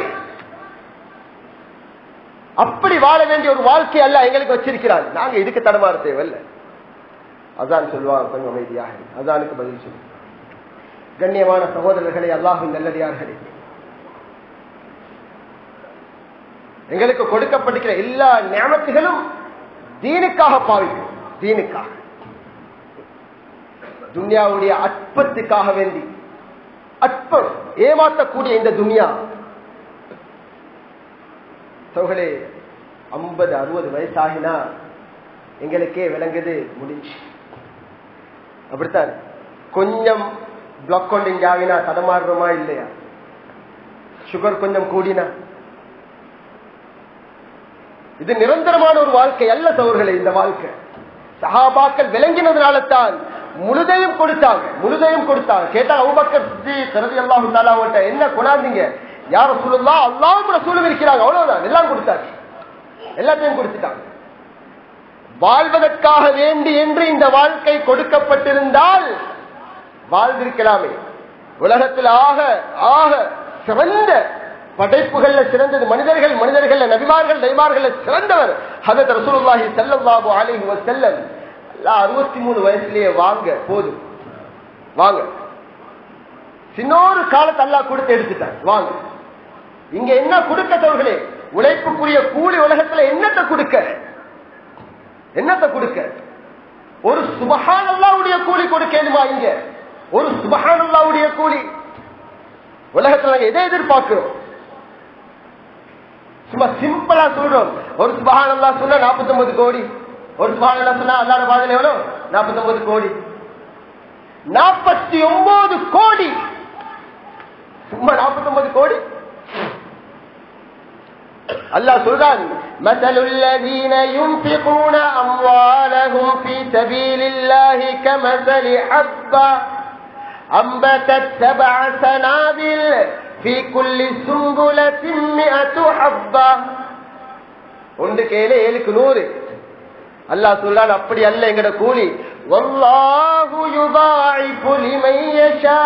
அப்படி வாழ வேண்டிய ஒரு வாழ்க்கை அல்ல எங்களுக்கு வச்சிருக்கிறார் நாங்க இதுக்கு தடமாற தேவையில்லை அதான் சொல்லுவாங்க கொஞ்சம் அமைதியாக இரு. அதானுக்கு பதில் சொல்லு கண்ணியமான சகோதரர்களே அல்லாஹும் நல்லடியார்களே எங்களுக்கு கொடுக்கப்பட்டிருக்கிற எல்லா நியமத்துகளும் தீனுக்காக பாவிக்கும் தீனுக்காக துன்யாவுடைய அற்பத்துக்காக வேண்டி அற்பம் ஏமாற்றக்கூடிய இந்த துன்யா சோகளே ஐம்பது அறுபது வயசாகினா எங்களுக்கே விளங்குது முடிஞ்சு அப்படித்தான் கொஞ்சம் பிளாக் கொண்டு இங்க ஆகினா தடமாறுறோமா இல்லையா சுகர் கொஞ்சம் கூடினா இது நிரந்தரமான ஒரு வாழ்க்கை அல்ல சோர்களே இந்த வாழ்க்கை சஹாபாக்கள் விளங்கினதுனால தான் முழுதையும் கொடுத்தாங்க முழுதையும் கொடுத்தாங்க கேட்டா அவுபக்கர் சிறதி அல்லாஹு தாலாவட்ட என்ன கொண்டாந்தீங்க யார சொல்லலாம் அல்லாவும் ரசூலும் இருக்கிறாங்க அவ்வளவுதான் எல்லாம் கொடுத்தாங்க எல்லாத்தையும் கொடுத்துட்டாங்க வாழ்வதற்காக வேண்டி என்று இந்த வாழ்க்கை கொடுக்கப்பட்டிருந்தால் வாழ்ந்திருக்கலாமே உலகத்தில் ஆக ஆக சிறந்த படைப்புகள்ல சிறந்தது மனிதர்கள் மனிதர்கள் நபிமார்கள் நபிமார்கள் சிறந்தவர் ஹதத் ரசூலுல்லாஹி ஸல்லல்லாஹு அலைஹி வஸல்லம் அல்லாஹ் 63 வயசுலயே வாங்க போதும் வாங்க சின்னொரு காலத்தை அல்லாஹ் கொடுத்து எடுத்துட்டான் வாங்க இங்க என்ன கொடுக்க தவர்களே உழைப்புக்குரிய கூலி உலகத்துல என்னத்தை கொடுக்க என்னத்தை கொடுக்க ஒரு சுபஹான் அல்லாவுடைய கூலி கொடுக்கணுமா இங்க ஒரு சுபஹான் அல்லாவுடைய கூலி உலகத்துல நாங்க எதை எதிர்பார்க்கிறோம் சும்மா சிம்பிளா சொல்றோம் ஒரு சுபஹான் அல்லா சொன்னா நாற்பத்தி ஒன்பது கோடி ஒரு சுபஹான் அல்லா சொன்னா அல்லாட பாதையில எவ்வளவு நாற்பத்தி ஒன்பது கோடி நாற்பத்தி ஒன்பது கோடி சும்மா நாற்பத்தி ஒன்பது கோடி அல்லாஹ் சொல்றான் مثل الذين ينفقون أموالهم في سبيل الله كمثل حبة أنبتت سبع سنابل في كل سنبلة مئة حبة ஒன்றுக்கு ஏழு ஏழுக்கு நூறு அல்லாஹ் சொல்றான் அப்படி அல்ல எங்கட கூலி வல்லாஹு யுதாயிஃபு லிமன் யஷா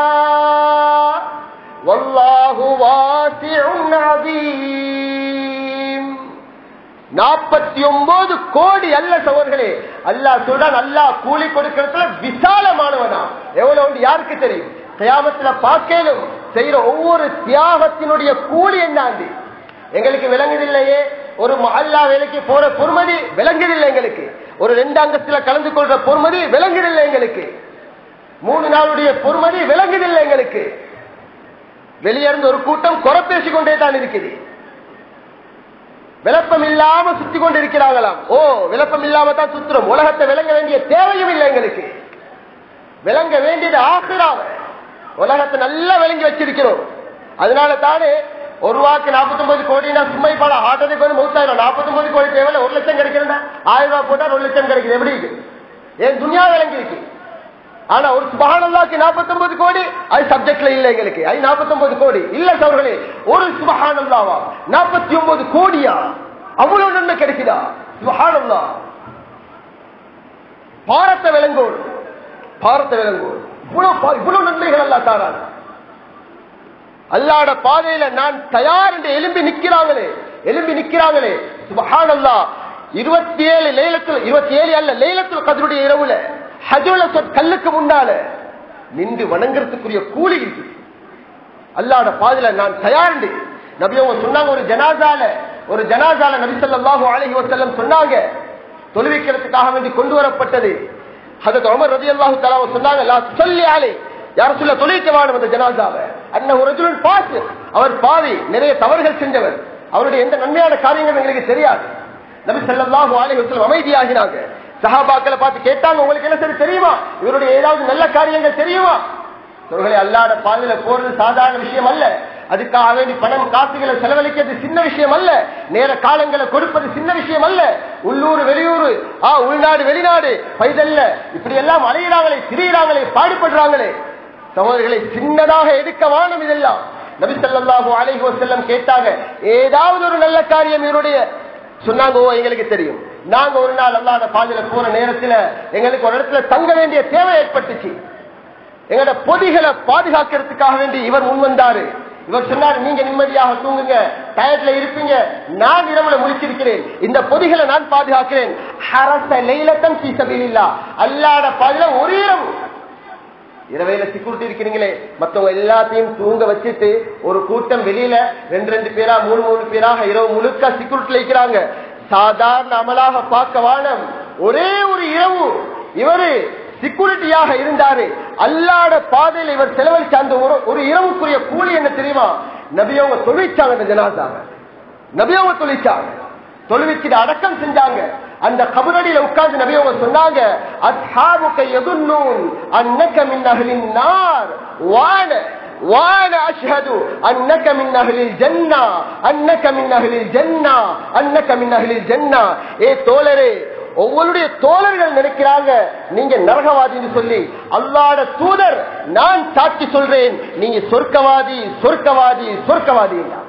வல்லாஹு வாசிஉன் அதீம் நாற்பத்தி ஒன்பது கோடி அல்ல சகோதரர்களே அல்லாஹ் சொல்றான் அல்லாஹ் கூலி கொடுக்கறதுல விசாலமானவனா எவ்வளவு உண்டு யாருக்கு தெரியும் தியாகத்துல பார்க்கலும் செய்யற ஒவ்வொரு தியாகத்தினுடைய கூலி என்னாண்டு எங்களுக்கு விளங்குதில்லையே ஒரு அல்லா வேலைக்கு போற பொறுமதி விளங்குதில்லை எங்களுக்கு ஒரு ரெண்டு அங்கத்துல கலந்து கொள்ற பொறுமதி விளங்குதில்லை எங்களுக்கு மூணு நாளுடைய பொறுமதி விளங்குதில்லை எங்களுக்கு வெளியிருந்து ஒரு கூட்டம் குறை பேசிக் கொண்டே தான் இருக்குது விளப்பம் இல்லாம சுத்தி கொண்டு இருக்கிறாங்களாம் ஓ விளப்பம் இல்லாம தான் சுத்துறோம் உலகத்தை விளங்க வேண்டிய தேவையும் இல்லை எங்களுக்கு விளங்க வேண்டியது ஆகிறாவ உலகத்தை நல்லா விளங்கி வச்சிருக்கிறோம் அதனால தானே ஒரு ரூபாய்க்கு நாற்பத்தி ஒன்பது கோடினா சும்மை பாட ஆட்டத்துக்கு வந்து மௌத்தாயிரம் நாற்பத்தி ஒன்பது கோடி தேவையில்ல ஒரு லட்சம் கிடைக்கிறா ஆயிரம் ரூபாய் போட்டா ஒரு லட்சம் கிடைக்குது எப்படி இருக்கு ஏன் துணியா விளங்கி இருக்கு ஆனா ஒரு சுபஹானல்லாக்கு நாற்பத்தி ஒன்பது கோடி அது சப்ஜெக்ட்ல இல்ல எங்களுக்கு அது நாற்பத்தி ஒன்பது கோடி இல்ல சவர்களே ஒரு சுபஹானல்லாவா நாற்பத்தி ஒன்பது கோடியா அவ்வளவு நன்மை கிடைக்குதா சுபஹானல்லா பாரத்தை விளங்கோடு பாரத்தை விளங்கோடு இவ்வளவு பா- இவ்வளவு நன்மைகள் அல்லா தாரான் அல்லாட பாதையில நான் தயார் என்று எலும்பி நிக்கிறாங்களே எலும்பி நிக்கிறாங்களே சுபஹானல்லா இருபத்தி ஏழு லைலத்தில் இருபத்தி ஏழு அல்ல லைலத்தில் கதருடைய இரவுல ஹஜுல கல்லுக்கு முன்னால நின்று வணங்குறதுக்குரிய கூலி இருக்கு அல்லாட பாதையில நான் தயார் நபி அவங்க சொன்னாங்க ஒரு ஜனாசால ஒரு ஜனாசால நபி ஸல்லல்லாஹு அலைஹி வஸல்லம் சொன்னாங்க தொழுவிக்கிறதுக்காக வேண்டி கொண்டு வரப்பட்டது ஹதரத் உமர் ரலியல்லாஹு தஆலா சொன்னாங்க லா ஸல்லி அலை யார் சொல்ல தொழுவிக்க வேணும் அந்த ஜனாசாவை அன்னஹு ரஜுலுன் ஃபாசிக் அவர் பாவி நிறைய தவறுகள் செஞ்சவர் அவருடைய எந்த நன்மையான காரியங்கள் எங்களுக்கு தெரியாது நபி ஸல்லல்லாஹு அலைஹி வஸல்லம் அமைதியாகினாங்க சஹாபாக்களை பார்த்து கேட்டாங்க உங்களுக்கு என்ன சரி தெரியுமா இவருடைய ஏதாவது நல்ல காரியங்கள் தெரியுமா இவர்களை அல்லாட பாதையில போறது சாதாரண விஷயம் அல்ல அதுக்காக வேண்டி பணம் காசுகளை செலவழிக்கிறது சின்ன விஷயம் அல்ல நேர காலங்களை கொடுப்பது சின்ன விஷயம் அல்ல உள்ளூர் வெளியூர் ஆ உள்நாடு வெளிநாடு பைதல்ல இப்படி எல்லாம் அலையிறாங்களே திரியிறாங்களே பாடுபடுறாங்களே சகோதரர்களை சின்னதாக எடுக்க வானம் இதெல்லாம் நபி ஸல்லல்லாஹு அலைஹி வஸல்லம் கேட்டாங்க ஏதாவது ஒரு நல்ல காரியம் இவருடைய சொன்னாங்க ஓ எங்களுக்கு தெரியும் நாங்க ஒரு நாள் அல்லாத பாதையில போற நேரத்துல எங்களுக்கு ஒரு இடத்துல தங்க வேண்டிய தேவை ஏற்பட்டுச்சு எங்களோட பொதிகளை பாதுகாக்கிறதுக்காக வேண்டி இவர் முன் வந்தாரு இவர் சொன்னார் நீங்க நிம்மதியாக தூங்குங்க டயர்ட்ல இருப்பீங்க நான் இரவுல முடிச்சிருக்கிறேன் இந்த பொதிகளை நான் பாதுகாக்கிறேன் ஹரச லைலத்தம் சீசபில்லா அல்லாட பாதையில ஒரு இரவு இரவையில செக்யூரிட்டி இருக்கிறீங்களே மத்தவங்க எல்லாத்தையும் தூங்க வச்சுட்டு ஒரு கூட்டம் வெளியில ரெண்டு ரெண்டு பேரா மூணு மூணு பேராக இரவு முழுக்க செக்யூரிட்டில இருக்கிறாங்க சாதாரண அமலாக பார்க்க வானம் ஒரே ஒரு இரவு இவரு செக்யூரிட்டியாக இருந்தாரு அல்லாட பாதையில் இவர் செலவழிச்ச அந்த ஒரு- ஒரு இரவுக்குரிய கூலி என்ன தெரியுமா நபியவங்க தொழிற்சாங்க அந்த ஜனாதாவை நபியவங்க தொழிற்சாங்க தொழுவிச்சுட்டு அடக்கம் செஞ்சாங்க அந்த கபரடியில உட்கார்ந்து நபி அவங்க சொன்னாங்க அஸ்ஹாபுக்க யதுன்னூன் அன்னக மின் அஹ்லின் நார் வான வான அஷ்ஹது அன்னக மின் அஹ்லில் ஜன்னா அன்னக மின் அஹ்லில் ஜன்னா அன்னக மின் அஹ்லில் ஜன்னா ஏ தோழரே ஒவ்வொருடைய தோழர்கள் நினைக்கிறாங்க நீங்க நரகவாதின்னு சொல்லி அல்லாட தூதர் நான் சாட்சி சொல்றேன் நீங்க சொர்க்கவாதி சொர்க்கவாதி சொர்க்கவாதி இல்லா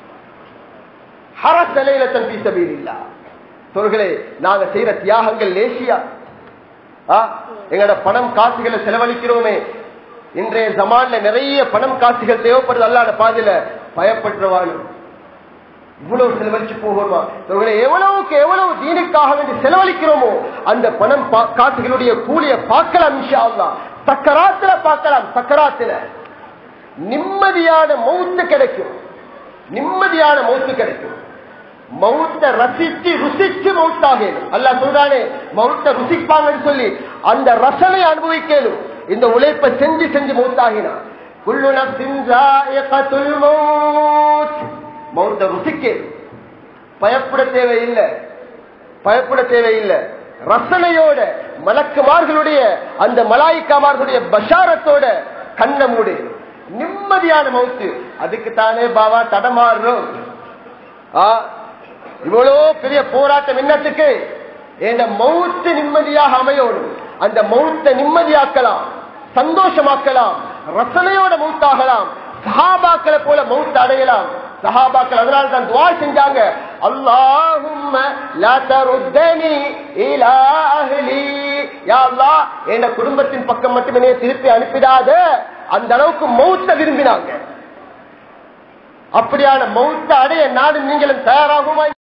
ஹரசலையில பீசபீரில்லா சொல்களே நாங்க செய்யற தியாகங்கள் லேசியா ஆ, எங்களோட பணம் காசுகளை செலவழிக்கிறோமே இன்றைய ஜமான்ல நிறைய பணம் காசுகள் தேவைப்படுது அல்லாத பாதையில பயப்படுறவாள் இவ்வளவு செலவழிச்சு போகணுமா சொல்களே எவ்வளவுக்கு எவ்வளவு தீனுக்காக வேண்டி செலவழிக்கிறோமோ அந்த பணம் பா- காசுகளுடைய கூலிய பார்க்கலாம் இன்ஷா அல்லாஹ் சக்கராத்துல பார்க்கலாம் சக்கராத்துல நிம்மதியான மௌத்து கிடைக்கும் நிம்மதியான மௌத்து கிடைக்கும் மௌத்த ரசிச்சு ருசிச்சு மௌத்தாகணும் அல்லா சொல்றானே மௌத்த ருசிப்பாங்கன்னு சொல்லி அந்த ரசனை அனுபவிக்கணும் இந்த உழைப்பை செஞ்சு செஞ்சு மௌத்தாகினான் குல்லு நஃப்ஸின் ஸாயிகத்துல் மௌத் மௌத்த ருசிக்கணும் பயப்பட தேவையில்லை பயப்பட தேவையில்லை ரசனையோட மலக்குமார்களுடைய அந்த மலாய்க்காமார்களுடைய பஷாரத்தோட கண்ண மூடு நிம்மதியான மவுத்து அதுக்கு தானே பாபா தடமாறுறோம் ஆ, இவ்வளோ பெரிய போராட்டம் என்னத்துக்கு என் மவுத்து நிம்மதியாக அமையோடும் அந்த மவுத்தை நிம்மதியாக்கலாம் சந்தோஷமாக்கலாம் ரசனையோட மவுத்தாகலாம் சஹாபாக்களை போல மவுத்து அடையலாம் சஹாபாக்கள் அதனால தான் துவா செஞ்சாங்க அல்லாஹும்ம லா தருத்தனி இலா அஹ்லி யா அல்லாஹ் என் குடும்பத்தின் பக்கம் மட்டும் என்னைய திருப்பி அனுப்பிடாத அந்த அளவுக்கு மௌத்த விரும்பினாங்க அப்படியான மௌத்த அடைய நாடு நீங்களும் தயாராகுமா